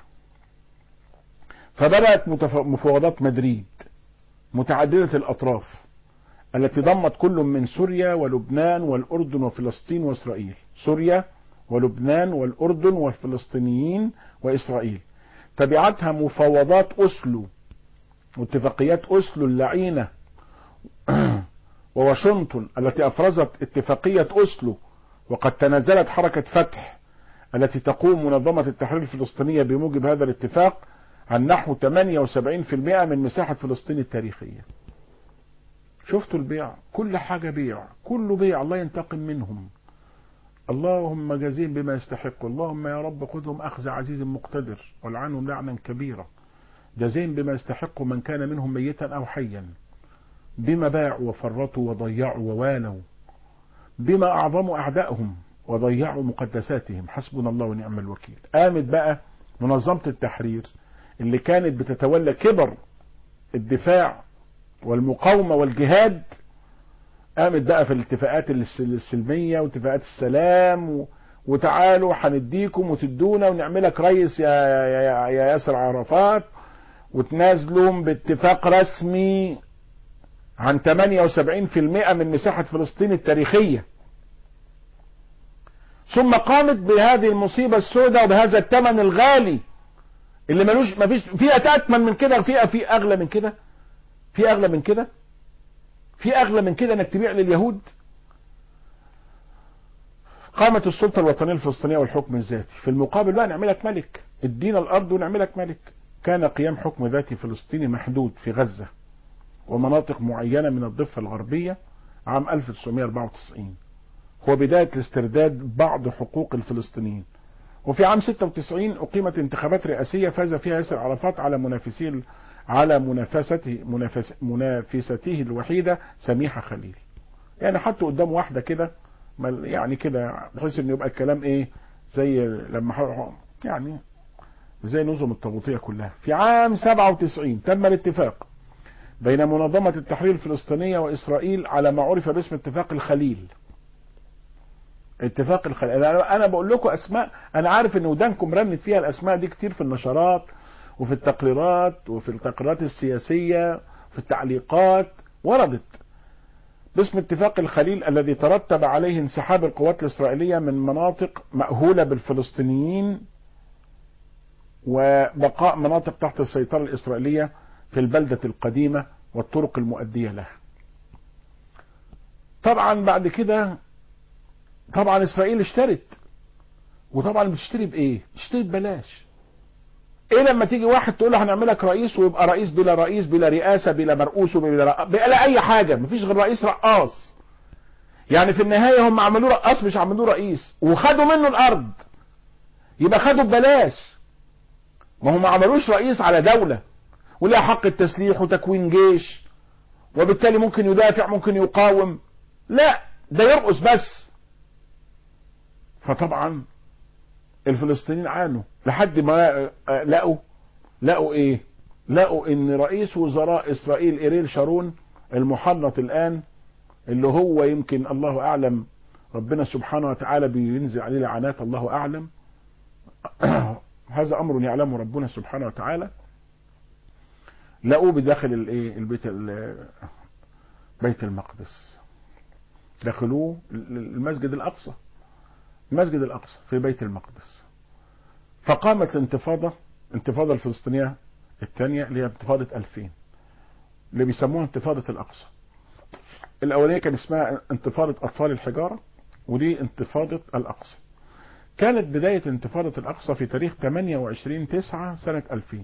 فبدأت مفاوضات مدريد متعددة الأطراف التي ضمت كل من سوريا ولبنان والأردن وفلسطين وإسرائيل سوريا ولبنان والأردن والفلسطينيين وإسرائيل تبعتها مفاوضات أسلو واتفاقيات أسلو اللعينة وواشنطن التي أفرزت اتفاقية أسلو وقد تنازلت حركة فتح التي تقوم منظمة التحرير الفلسطينية بموجب هذا الاتفاق عن نحو 78% من مساحة فلسطين التاريخية شفتوا البيع كل حاجة بيع كله بيع الله ينتقم منهم اللهم جزيهم بما يستحقوا اللهم يا رب خذهم أخذ عزيز مقتدر والعنهم لعنا كبيرا جزيهم بما يستحقوا من كان منهم ميتا أو حيا بما باعوا وفرطوا وضيعوا ووالوا بما أعظموا أعدائهم وضيعوا مقدساتهم حسبنا الله ونعم الوكيل قامت بقى منظمة التحرير اللي كانت بتتولى كبر الدفاع والمقاومة والجهاد قامت بقى في الاتفاقات السلمية واتفاقات السلام و... وتعالوا هنديكم وتدونا ونعملك رئيس يا, يا, يا, يا ياسر عرفات وتنازلوا باتفاق رسمي عن 78% من مساحة فلسطين التاريخية ثم قامت بهذه المصيبة السوداء وبهذا الثمن الغالي اللي ملوش ما فيش في اتمن من كده في في اغلى من كده في اغلى من كده في اغلى من كده انك تبيع لليهود قامت السلطه الوطنيه الفلسطينيه والحكم الذاتي في المقابل بقى نعملك ملك ادينا الارض ونعملك ملك كان قيام حكم ذاتي فلسطيني محدود في غزه ومناطق معينه من الضفه الغربيه عام 1994 هو بدايه لاسترداد بعض حقوق الفلسطينيين وفي عام 96 أقيمت انتخابات رئاسية فاز فيها ياسر عرفات على منافسيه على منافسته منافس منافسته الوحيدة سميحة خليل. يعني حطوا قدام واحدة كده يعني كده بحيث إنه يبقى الكلام إيه زي لما يعني زي نظم الطاغوتية كلها. في عام 97 تم الاتفاق بين منظمة التحرير الفلسطينية وإسرائيل على ما عرف باسم اتفاق الخليل. اتفاق الخليل انا بقول لكم اسماء انا عارف ان ودانكم رنت فيها الاسماء دي كتير في النشرات وفي التقريرات وفي التقريرات السياسيه في التعليقات وردت باسم اتفاق الخليل الذي ترتب عليه انسحاب القوات الاسرائيليه من مناطق مأهوله بالفلسطينيين وبقاء مناطق تحت السيطره الاسرائيليه في البلده القديمه والطرق المؤديه لها. طبعا بعد كده طبعا اسرائيل اشترت وطبعا بتشتري بايه بتشتري ببلاش ايه لما تيجي واحد تقول له هنعملك رئيس ويبقى رئيس بلا رئيس بلا رئاسه بلا مرؤوس بلا رق... بلا اي حاجه مفيش غير رئيس رقاص يعني في النهايه هم عملوه رقاص مش عملوه رئيس وخدوا منه الارض يبقى خدوا ببلاش ما هم ما عملوش رئيس على دوله ولها حق التسليح وتكوين جيش وبالتالي ممكن يدافع ممكن يقاوم لا ده يرقص بس فطبعا الفلسطينيين عانوا لحد ما لقوا لقوا ايه لقوا ان رئيس وزراء اسرائيل ايريل شارون المحنط الان اللي هو يمكن الله اعلم ربنا سبحانه وتعالى بينزل عليه لعنات الله اعلم هذا امر يعلمه ربنا سبحانه وتعالى لقوه بداخل الايه البيت بيت المقدس دخلوه المسجد الاقصى المسجد الأقصى في بيت المقدس فقامت الانتفاضة انتفاضة الفلسطينية الثانية اللي هي انتفاضة 2000 اللي بيسموها انتفاضة الأقصى الأولية كان اسمها انتفاضة أطفال الحجارة ودي انتفاضة الأقصى كانت بداية انتفاضة الأقصى في تاريخ 28 9 سنة 2000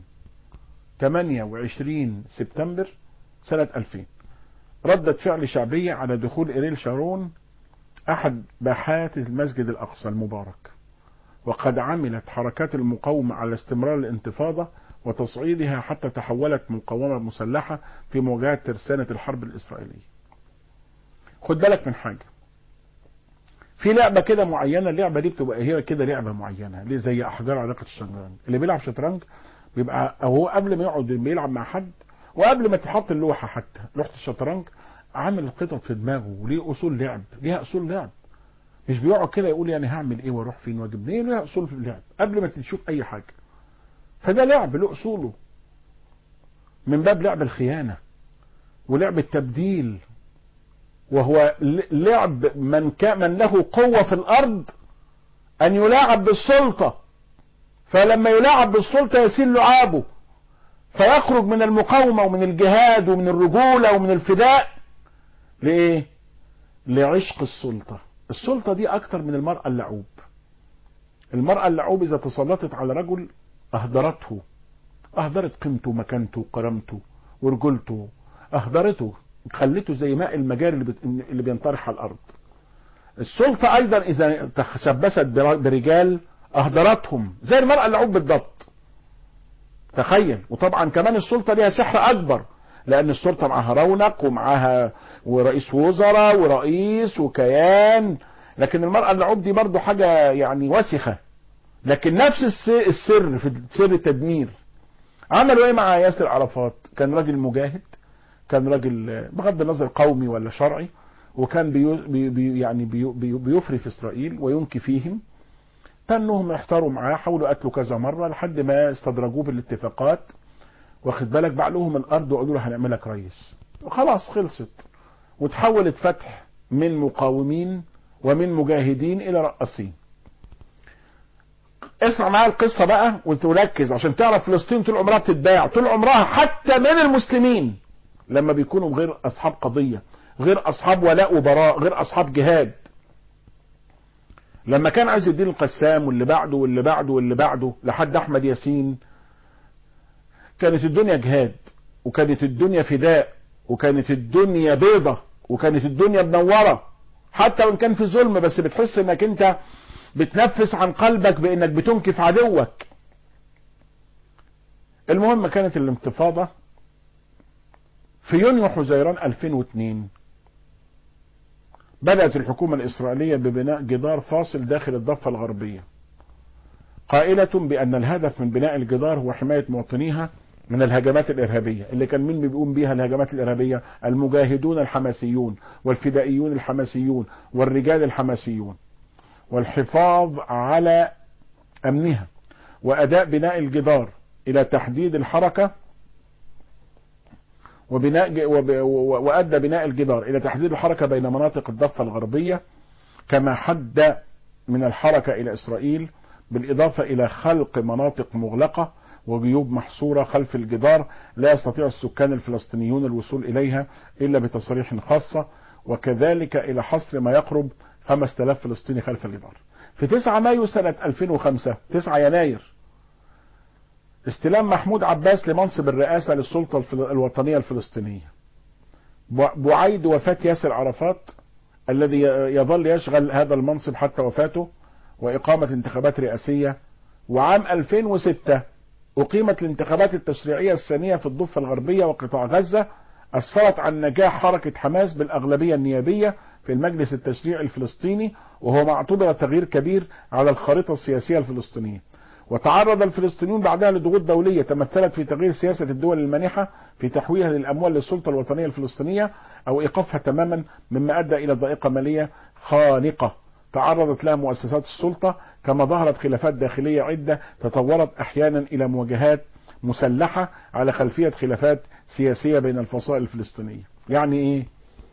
28 سبتمبر سنة 2000 ردة فعل شعبية على دخول إيريل شارون أحد باحات المسجد الأقصى المبارك وقد عملت حركات المقاومة على استمرار الانتفاضة وتصعيدها حتى تحولت مقاومة مسلحة في مواجهة ترسانة الحرب الإسرائيلية خد بالك من حاجة في لعبة كده معينة اللعبة دي بتبقى هي كده لعبة معينة ليه زي أحجار علاقة الشطرنج اللي بيلعب شطرنج بيبقى أو هو قبل ما يقعد بيلعب مع حد وقبل ما تحط اللوحة حتى لوحة الشطرنج عامل الخطط في دماغه وليه اصول لعب ليها اصول لعب مش بيقعد كده يقول يعني هعمل ايه واروح فين واجيب منين ليها اصول في اللعب قبل ما تشوف اي حاجه فده لعب له اصوله من باب لعب الخيانه ولعب التبديل وهو لعب من كان من له قوه في الارض ان يلاعب بالسلطه فلما يلاعب بالسلطه يسيل لعابه فيخرج من المقاومه ومن الجهاد ومن الرجوله ومن الفداء لإيه؟ لعشق السلطة السلطة دي أكتر من المرأة اللعوب المرأة اللعوب إذا تسلطت على رجل أهدرته أهدرت قيمته ومكانته وكرامته ورجولته أهدرته خلته زي ماء المجاري اللي, بت... اللي بينطرح على الأرض السلطة ايضا اذا تشبثت برجال اهدرتهم زي المرأة اللي عوب بالضبط تخيل وطبعا كمان السلطة ليها سحر اكبر لان السلطة معاها رونق ومعاها ورئيس وزراء ورئيس وكيان لكن المرأة اللعوب دي برضو حاجة يعني وسخة لكن نفس السر في سر التدمير عملوا ايه مع ياسر عرفات كان راجل مجاهد كان راجل بغض النظر قومي ولا شرعي وكان بي بي يعني بي بيفري في اسرائيل وينكي فيهم تنهم يحتاروا معاه حاولوا قتلوا كذا مره لحد ما استدرجوه بالاتفاقات واخد بالك باع لهم الارض وقالوا له هنعملك رئيس وخلاص خلصت وتحولت فتح من مقاومين ومن مجاهدين الى رقاصين اسمع معايا القصة بقى وتركز عشان تعرف فلسطين طول عمرها بتتباع طول عمرها حتى من المسلمين لما بيكونوا غير اصحاب قضية غير اصحاب ولاء وبراء غير اصحاب جهاد لما كان عايز الدين القسام واللي بعده واللي بعده واللي بعده لحد احمد ياسين كانت الدنيا جهاد وكانت الدنيا فداء وكانت الدنيا بيضة وكانت الدنيا منورة حتى وان كان في ظلم بس بتحس انك انت بتنفس عن قلبك بانك بتنكف عدوك المهم كانت الانتفاضة في يونيو حزيران 2002 بدأت الحكومة الإسرائيلية ببناء جدار فاصل داخل الضفة الغربية قائلة بأن الهدف من بناء الجدار هو حماية مواطنيها من الهجمات الإرهابية اللي كان مين بيقوم بيها الهجمات الإرهابية المجاهدون الحماسيون والفدائيون الحماسيون والرجال الحماسيون والحفاظ على أمنها وأداء بناء الجدار إلى تحديد الحركة وبناء وأدى بناء الجدار إلى تحديد الحركة بين مناطق الضفة الغربية كما حد من الحركة إلى إسرائيل بالإضافة إلى خلق مناطق مغلقة وجيوب محصورة خلف الجدار لا يستطيع السكان الفلسطينيون الوصول إليها إلا بتصاريح خاصة وكذلك إلى حصر ما يقرب 5000 فلسطيني خلف الجدار في 9 مايو سنة 2005 9 يناير استلام محمود عباس لمنصب الرئاسة للسلطة الوطنية الفلسطينية بعيد وفاة ياسر عرفات الذي يظل يشغل هذا المنصب حتى وفاته وإقامة انتخابات رئاسية وعام 2006 أقيمت الانتخابات التشريعية الثانية في الضفة الغربية وقطاع غزة أسفرت عن نجاح حركة حماس بالأغلبية النيابية في المجلس التشريعي الفلسطيني وهو ما اعتبر تغيير كبير على الخريطة السياسية الفلسطينية وتعرض الفلسطينيون بعدها لضغوط دولية تمثلت في تغيير سياسة الدول المانحة في تحويلها للأموال للسلطة الوطنية الفلسطينية أو إيقافها تماما مما أدى إلى ضائقة مالية خانقة تعرضت لها مؤسسات السلطة كما ظهرت خلافات داخلية عدة تطورت أحيانا إلى مواجهات مسلحة على خلفية خلافات سياسية بين الفصائل الفلسطينية يعني إيه؟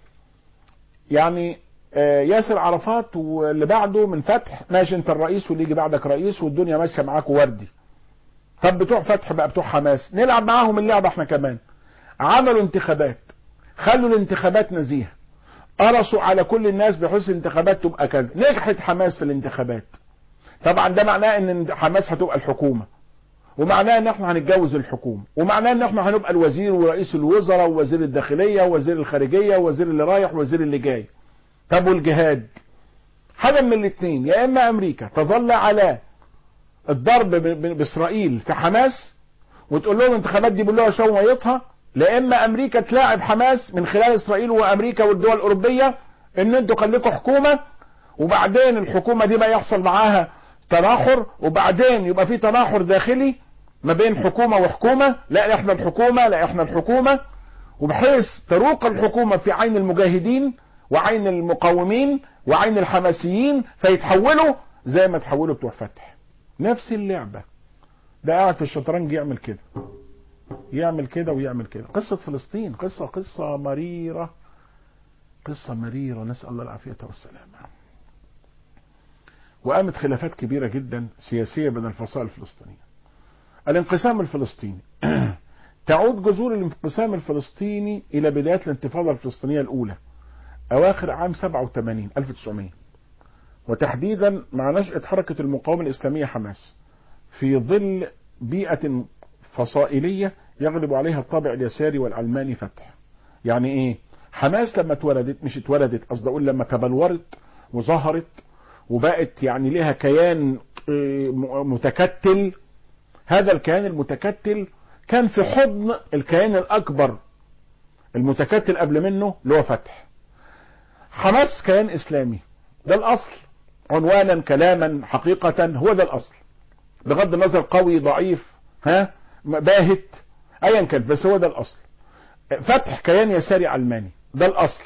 يعني آه ياسر عرفات واللي بعده من فتح ماشي انت الرئيس واللي يجي بعدك رئيس والدنيا ماشيه معاك وردي طب بتوع فتح بقى بتوع حماس نلعب معاهم اللعبه احنا كمان عملوا انتخابات خلوا الانتخابات نزيهه قرصوا على كل الناس بحيث الانتخابات تبقى كذا نجحت حماس في الانتخابات طبعا ده معناه ان حماس هتبقى الحكومه ومعناه ان احنا هنتجوز الحكومه ومعناه ان احنا هنبقى الوزير ورئيس الوزراء ووزير الداخليه ووزير الخارجيه ووزير اللي رايح ووزير اللي جاي طب والجهاد حاجه من الاثنين يا اما امريكا تظل على الضرب باسرائيل في حماس وتقول لهم الانتخابات دي بالله شو ميتها لا اما امريكا تلاعب حماس من خلال اسرائيل وامريكا والدول الاوروبيه ان انتوا خليكم حكومه وبعدين الحكومه دي بقى يحصل معاها تناحر وبعدين يبقى في تناحر داخلي ما بين حكومه وحكومه لا احنا الحكومه لا احنا الحكومه وبحيث تروق الحكومه في عين المجاهدين وعين المقاومين وعين الحماسيين فيتحولوا زي ما تحولوا بتوع فتح نفس اللعبه ده قاعد في الشطرنج يعمل كده يعمل كده ويعمل كده قصة فلسطين قصة قصة مريرة قصة مريرة نسأل الله العافية والسلامة وقامت خلافات كبيرة جدا سياسية بين الفصائل الفلسطينية الانقسام الفلسطيني تعود جذور الانقسام الفلسطيني إلى بداية الانتفاضة الفلسطينية الأولى أواخر عام 87 1900 وتحديدا مع نشأة حركة المقاومة الإسلامية حماس في ظل بيئة فصائلية يغلب عليها الطابع اليساري والعلماني فتح يعني ايه حماس لما اتولدت مش اتولدت قصدي اقول لما تبلورت وظهرت وبقت يعني لها كيان متكتل هذا الكيان المتكتل كان في حضن الكيان الأكبر المتكتل قبل منه اللي هو فتح حماس كيان إسلامي ده الأصل عنوانا كلاما حقيقة هو ده الأصل بغض النظر قوي ضعيف ها باهت ايا كان بس هو ده الاصل فتح كيان يساري علماني ده الاصل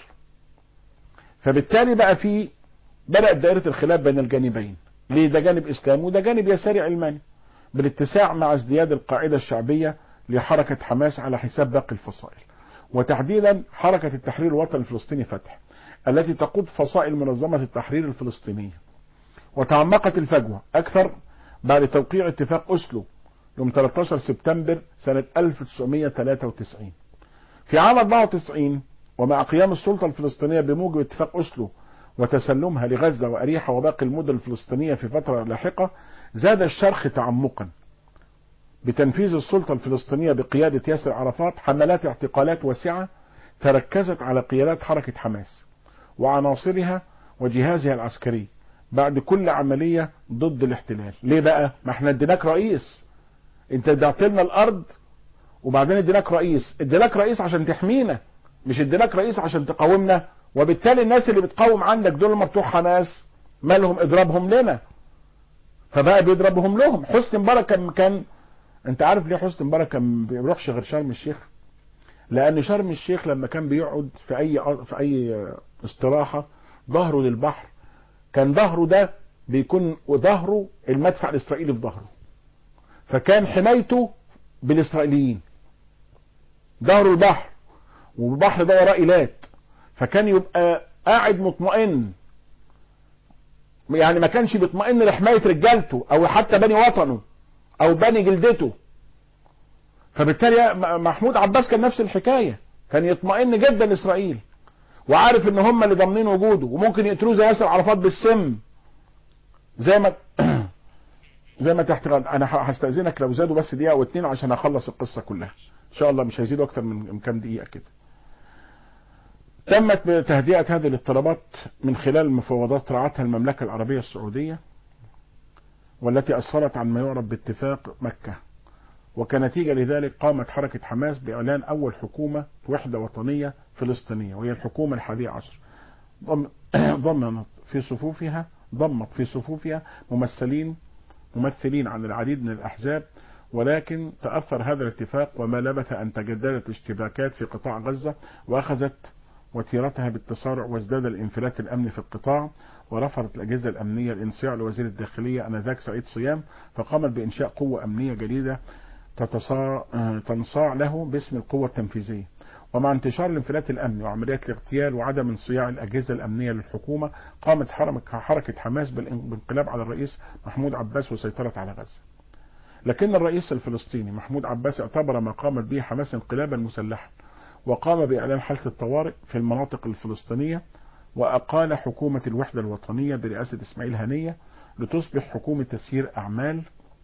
فبالتالي بقى في بدأت دائرة الخلاف بين الجانبين ليه ده جانب اسلامي وده جانب يساري علماني بالاتساع مع ازدياد القاعدة الشعبية لحركة حماس على حساب باقي الفصائل وتحديدا حركة التحرير الوطني الفلسطيني فتح التي تقود فصائل منظمة التحرير الفلسطينية وتعمقت الفجوة أكثر بعد توقيع اتفاق أسلو يوم 13 سبتمبر سنة 1993 في عام 94 ومع قيام السلطة الفلسطينية بموجب اتفاق أسلو وتسلمها لغزة وأريحة وباقي المدن الفلسطينية في فترة لاحقة زاد الشرخ تعمقا بتنفيذ السلطة الفلسطينية بقيادة ياسر عرفات حملات اعتقالات واسعة تركزت على قيادات حركة حماس وعناصرها وجهازها العسكري بعد كل عملية ضد الاحتلال ليه بقى ما احنا اديناك رئيس انت ادعت لنا الارض وبعدين اديناك رئيس اديناك رئيس عشان تحمينا مش اديناك رئيس عشان تقاومنا وبالتالي الناس اللي بتقاوم عندك دول هم بتوع حماس مالهم اضرابهم لنا فبقى بيضربهم لهم حسني مبارك كان كان انت عارف ليه حسني مبارك كان ما بيروحش غير شرم الشيخ لان شرم الشيخ لما كان بيقعد في اي في اي استراحه ظهره للبحر كان ظهره ده بيكون وظهره المدفع الاسرائيلي في ظهره فكان حمايته بالاسرائيليين ظهره البحر والبحر ده وراه ايلات فكان يبقى قاعد مطمئن يعني ما كانش بيطمئن لحمايه رجالته او حتى بني وطنه او بني جلدته فبالتالي محمود عباس كان نفس الحكايه كان يطمئن جدا لاسرائيل وعارف ان هم اللي ضامنين وجوده وممكن يقتلوه زي ياسر عرفات بالسم زي ما زي ما تحت انا هستاذنك لو زادوا بس دقيقه او اتنين عشان اخلص القصه كلها ان شاء الله مش هيزيدوا اكتر من كام دقيقه كده تمت تهدئه هذه الاضطرابات من خلال مفاوضات رعتها المملكه العربيه السعوديه والتي اسفرت عن ما يعرف باتفاق مكه وكنتيجة لذلك قامت حركة حماس بإعلان أول حكومة وحدة وطنية فلسطينية وهي الحكومة الحادية عشر ضمنت في صفوفها ضمت في صفوفها ممثلين ممثلين عن العديد من الأحزاب ولكن تأثر هذا الاتفاق وما لبث أن تجددت الاشتباكات في قطاع غزة وأخذت وتيرتها بالتسارع وازداد الانفلات الأمني في القطاع ورفضت الأجهزة الأمنية الانصياع لوزير الداخلية آنذاك سعيد صيام فقامت بإنشاء قوة أمنية جديدة تتصاع تنصاع له باسم القوة التنفيذية ومع انتشار الانفلات الأمني وعمليات الاغتيال وعدم انصياع الأجهزة الأمنية للحكومة قامت حركة حماس بالانقلاب على الرئيس محمود عباس وسيطرت على غزة لكن الرئيس الفلسطيني محمود عباس اعتبر ما قامت به حماس انقلابا مسلحا وقام بإعلان حالة الطوارئ في المناطق الفلسطينية وأقال حكومة الوحدة الوطنية برئاسة إسماعيل هنية لتصبح حكومة تسيير أعمال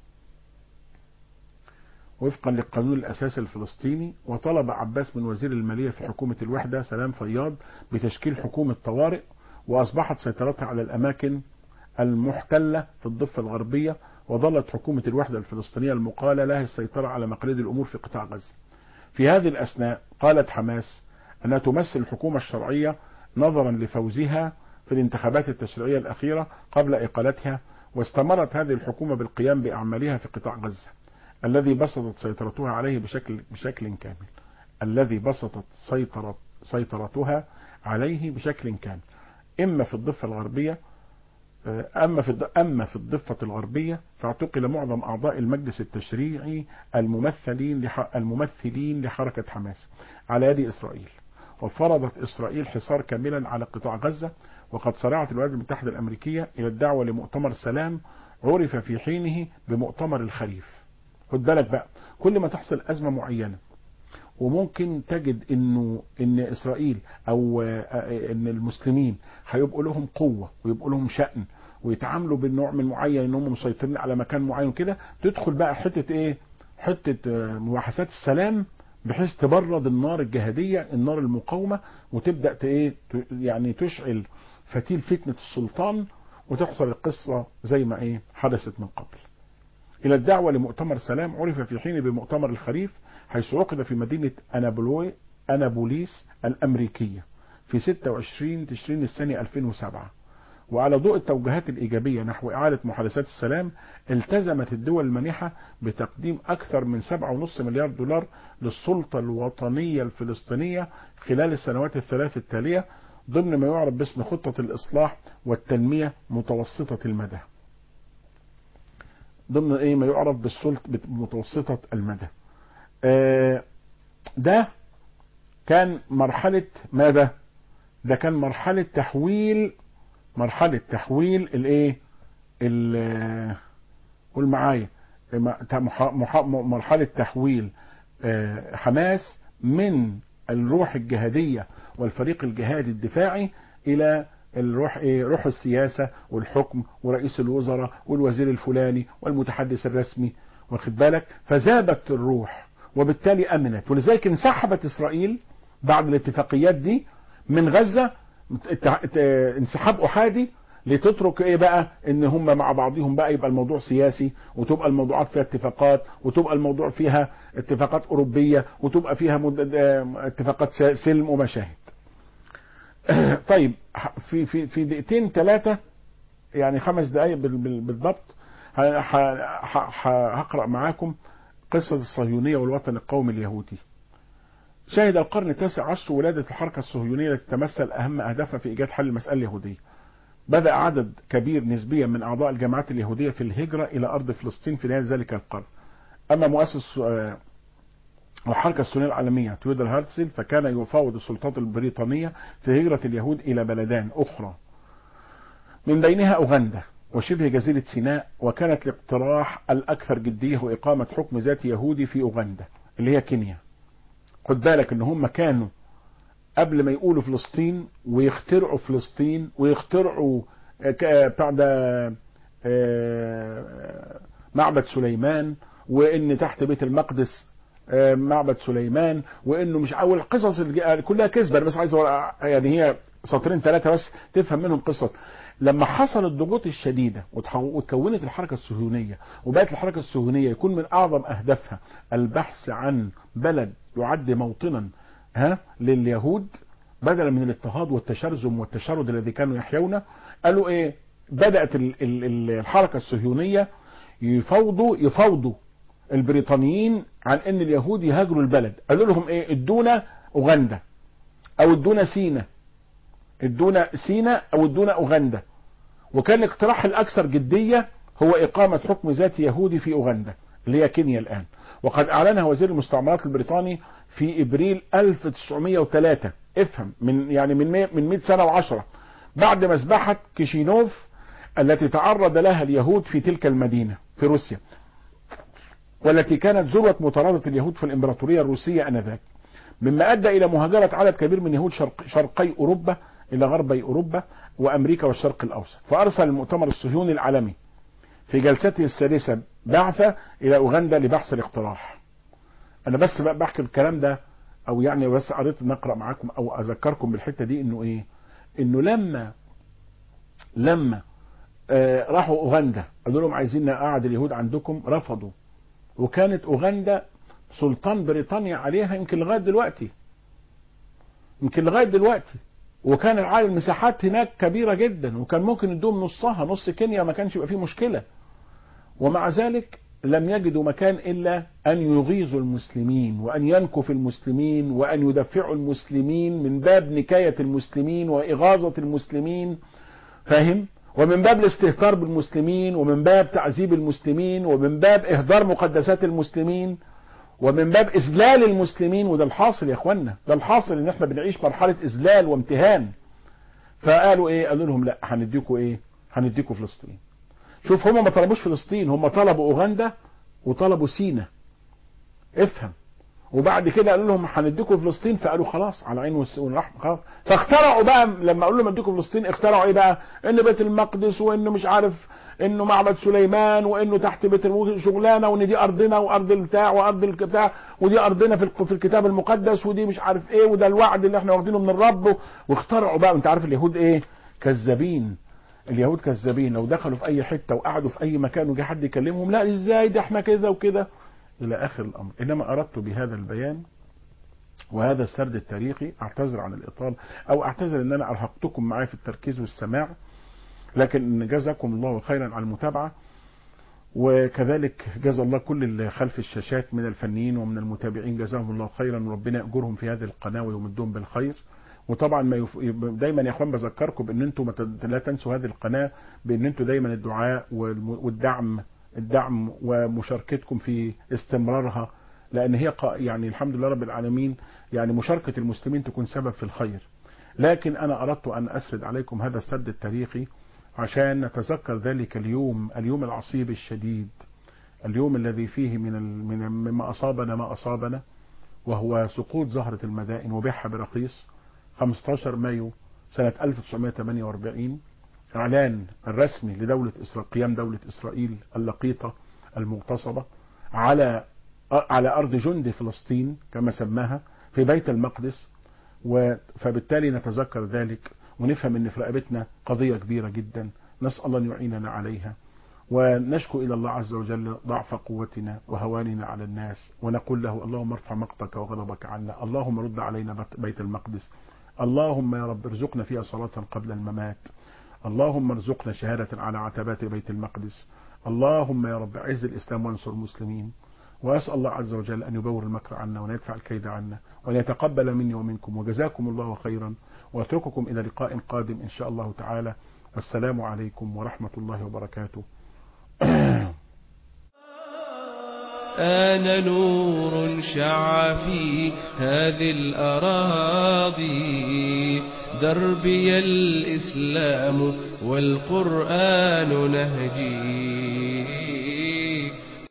وفقا للقانون الأساسي الفلسطيني وطلب عباس من وزير المالية في حكومة الوحدة سلام فياض بتشكيل حكومة طوارئ وأصبحت سيطرتها على الأماكن المحتلة في الضفة الغربية وظلت حكومة الوحدة الفلسطينية المقالة لها السيطرة على مقاليد الأمور في قطاع غزة في هذه الأثناء قالت حماس أنها تمثل الحكومة الشرعية نظرا لفوزها في الانتخابات التشريعية الأخيرة قبل إقالتها واستمرت هذه الحكومة بالقيام بأعمالها في قطاع غزة الذي بسطت سيطرتها عليه بشكل بشكل كامل الذي بسطت سيطرت سيطرتها عليه بشكل كامل اما في الضفه الغربيه اما في اما في الضفه الغربيه فاعتقل معظم اعضاء المجلس التشريعي الممثلين الممثلين لحركه حماس على يد اسرائيل وفرضت اسرائيل حصار كاملا على قطاع غزه وقد صرعت الولايات المتحده الامريكيه الى الدعوه لمؤتمر سلام عرف في حينه بمؤتمر الخريف خد بالك بقى كل ما تحصل ازمه معينه وممكن تجد انه ان اسرائيل او ان المسلمين هيبقوا لهم قوه ويبقوا لهم شأن ويتعاملوا بالنوع من معين ان هم مسيطرين على مكان معين كده تدخل بقى حته ايه حته مباحثات السلام بحيث تبرد النار الجهاديه النار المقاومه وتبدا ايه يعني تشعل فتيل فتنة السلطان وتحصل القصة زي ما ايه حدثت من قبل الى الدعوة لمؤتمر سلام عرف في حين بمؤتمر الخريف حيث عقد في مدينة أنابولوي أنابوليس الأمريكية في 26 تشرين الثاني 2007 وعلى ضوء التوجيهات الإيجابية نحو إعادة محادثات السلام التزمت الدول المانحة بتقديم أكثر من 7.5 مليار دولار للسلطة الوطنية الفلسطينية خلال السنوات الثلاث التالية ضمن ما يعرف باسم خطة الإصلاح والتنمية متوسطة المدى ضمن ايه ما يعرف بالسلط بمتوسطة المدى آه ده كان مرحلة ماذا ده كان مرحلة تحويل مرحلة تحويل الايه قول معايا مرحلة تحويل آه حماس من الروح الجهادية والفريق الجهادي الدفاعي الى الروح ايه روح السياسة والحكم ورئيس الوزراء والوزير الفلاني والمتحدث الرسمي واخد بالك فذابت الروح وبالتالي امنت ولذلك انسحبت اسرائيل بعد الاتفاقيات دي من غزة انسحاب احادي لتترك ايه بقى ان هم مع بعضهم بقى يبقى الموضوع سياسي وتبقى الموضوعات فيها اتفاقات وتبقى الموضوع فيها اتفاقات اوروبية وتبقى فيها اتفاقات سلم ومشاهد طيب في في في دقيقتين ثلاثة يعني خمس دقائق بالضبط هقرأ معاكم قصة الصهيونية والوطن القومي اليهودي شهد القرن التاسع عشر ولادة الحركة الصهيونية التي تمثل أهم أهدافها في إيجاد حل المسألة اليهودية بدأ عدد كبير نسبيا من أعضاء الجماعات اليهودية في الهجرة إلى أرض فلسطين في نهاية ذلك القرن أما مؤسس الحركة الصهيونية العالمية تيودر هارتزل فكان يفاوض السلطات البريطانية في هجرة اليهود إلى بلدان أخرى من بينها أوغندا وشبه جزيرة سيناء وكانت الاقتراح الأكثر جدية هو إقامة حكم ذاتي يهودي في أوغندا اللي هي كينيا خد بالك إن هم كانوا قبل ما يقولوا فلسطين ويخترعوا فلسطين ويخترعوا بتاع ده معبد سليمان وإن تحت بيت المقدس معبد سليمان وانه مش اول قصص كلها كذبه بس عايز يعني هي سطرين ثلاثه بس تفهم منهم قصه لما حصل الضغوط الشديده وتكونت الحركه الصهيونيه وبقت الحركه الصهيونيه يكون من اعظم اهدافها البحث عن بلد يعد موطنا ها لليهود بدلا من الاضطهاد والتشرذم والتشرد الذي كانوا يحيونه قالوا ايه بدات الحركه الصهيونيه يفاوضوا يفاوضوا البريطانيين عن ان اليهود يهاجروا البلد قالوا لهم ايه ادونا اوغندا او ادونا سينا ادونا سينا او ادونا اوغندا وكان الاقتراح الاكثر جدية هو اقامة حكم ذاتي يهودي في اوغندا اللي هي كينيا الان وقد اعلنها وزير المستعمرات البريطاني في ابريل 1903 افهم من يعني من 100 من 100 سنة وعشرة بعد مذبحة كيشينوف التي تعرض لها اليهود في تلك المدينة في روسيا والتي كانت ذروة مطاردة اليهود في الإمبراطورية الروسية آنذاك مما أدى إلى مهاجرة عدد كبير من يهود شرق شرقي أوروبا إلى غربي أوروبا وأمريكا والشرق الأوسط فأرسل المؤتمر الصهيوني العالمي في جلسته السادسة بعثة إلى أوغندا لبحث الاقتراح أنا بس بحكي الكلام ده أو يعني بس قريت نقرأ معاكم أو أذكركم بالحتة دي إنه إيه إنه لما لما آه راحوا أوغندا قالوا لهم عايزين نقعد اليهود عندكم رفضوا وكانت اوغندا سلطان بريطانيا عليها يمكن لغايه دلوقتي يمكن لغايه دلوقتي وكان عدد المساحات هناك كبيره جدا وكان ممكن يدوم نصها نص كينيا ما كانش يبقى فيه مشكله ومع ذلك لم يجدوا مكان الا ان يغيظوا المسلمين وان ينكوا في المسلمين وان يدفعوا المسلمين من باب نكايه المسلمين واغاظه المسلمين فاهم ومن باب الاستهتار بالمسلمين ومن باب تعذيب المسلمين ومن باب اهدار مقدسات المسلمين ومن باب اذلال المسلمين وده الحاصل يا اخوانا ده الحاصل ان احنا بنعيش مرحله اذلال وامتهان فقالوا ايه قالوا لهم لا هنديكوا ايه هنديكوا فلسطين شوف هم ما طلبوش فلسطين هم طلبوا اوغندا وطلبوا سينا افهم وبعد كده قالوا لهم هنديكم فلسطين فقالوا خلاص على عين والرحمه خلاص فاخترعوا بقى لما قالوا لهم اديكم فلسطين اخترعوا ايه بقى؟ ان بيت المقدس وانه مش عارف انه معبد سليمان وانه تحت بيت شغلانه وان دي ارضنا وارض البتاع وارض البتاع ودي ارضنا في في الكتاب المقدس ودي مش عارف ايه وده الوعد اللي احنا واخدينه من الرب واخترعوا بقى انت عارف اليهود ايه؟ كذابين اليهود كذابين لو دخلوا في اي حته وقعدوا في اي مكان وجه حد يكلمهم لا ازاي ده احنا كذا وكذا الى اخر الامر انما اردت بهذا البيان وهذا السرد التاريخي اعتذر عن الاطاله او اعتذر ان انا ارهقتكم معايا في التركيز والسماع لكن جزاكم الله خيرا على المتابعه وكذلك جزا الله كل اللي خلف الشاشات من الفنيين ومن المتابعين جزاهم الله خيرا وربنا يأجرهم في هذه القناة ويمدهم بالخير وطبعا ما يف... دايما يا اخوان بذكركم بان انتم مت... لا تنسوا هذه القناه بان انتم دايما الدعاء والم... والدعم الدعم ومشاركتكم في استمرارها لان هي ق... يعني الحمد لله رب العالمين يعني مشاركه المسلمين تكون سبب في الخير لكن انا اردت ان اسرد عليكم هذا السرد التاريخي عشان نتذكر ذلك اليوم اليوم العصيب الشديد اليوم الذي فيه من ال... من مما اصابنا ما اصابنا وهو سقوط زهره المدائن وبيعها برخيص 15 مايو سنة 1948 إعلان الرسمي لدولة إسرائيل قيام دولة إسرائيل اللقيطة المغتصبة على على أرض جند فلسطين كما سماها في بيت المقدس فبالتالي نتذكر ذلك ونفهم أن في رقبتنا قضية كبيرة جدا نسأل الله أن يعيننا عليها ونشكو إلى الله عز وجل ضعف قوتنا وهواننا على الناس ونقول له اللهم ارفع مقتك وغضبك عنا اللهم رد علينا بيت المقدس اللهم يا رب ارزقنا فيها صلاة قبل الممات اللهم ارزقنا شهادة على عتبات بيت المقدس اللهم يا رب عز الإسلام وانصر المسلمين وأسأل الله عز وجل أن يبور المكر عنا وأن يدفع الكيد عنا وأن يتقبل مني ومنكم وجزاكم الله خيرا وأترككم إلى لقاء قادم إن شاء الله تعالى والسلام عليكم ورحمة الله وبركاته آن نور شع في هذه الأراضي دربي الإسلام والقرآن نهجي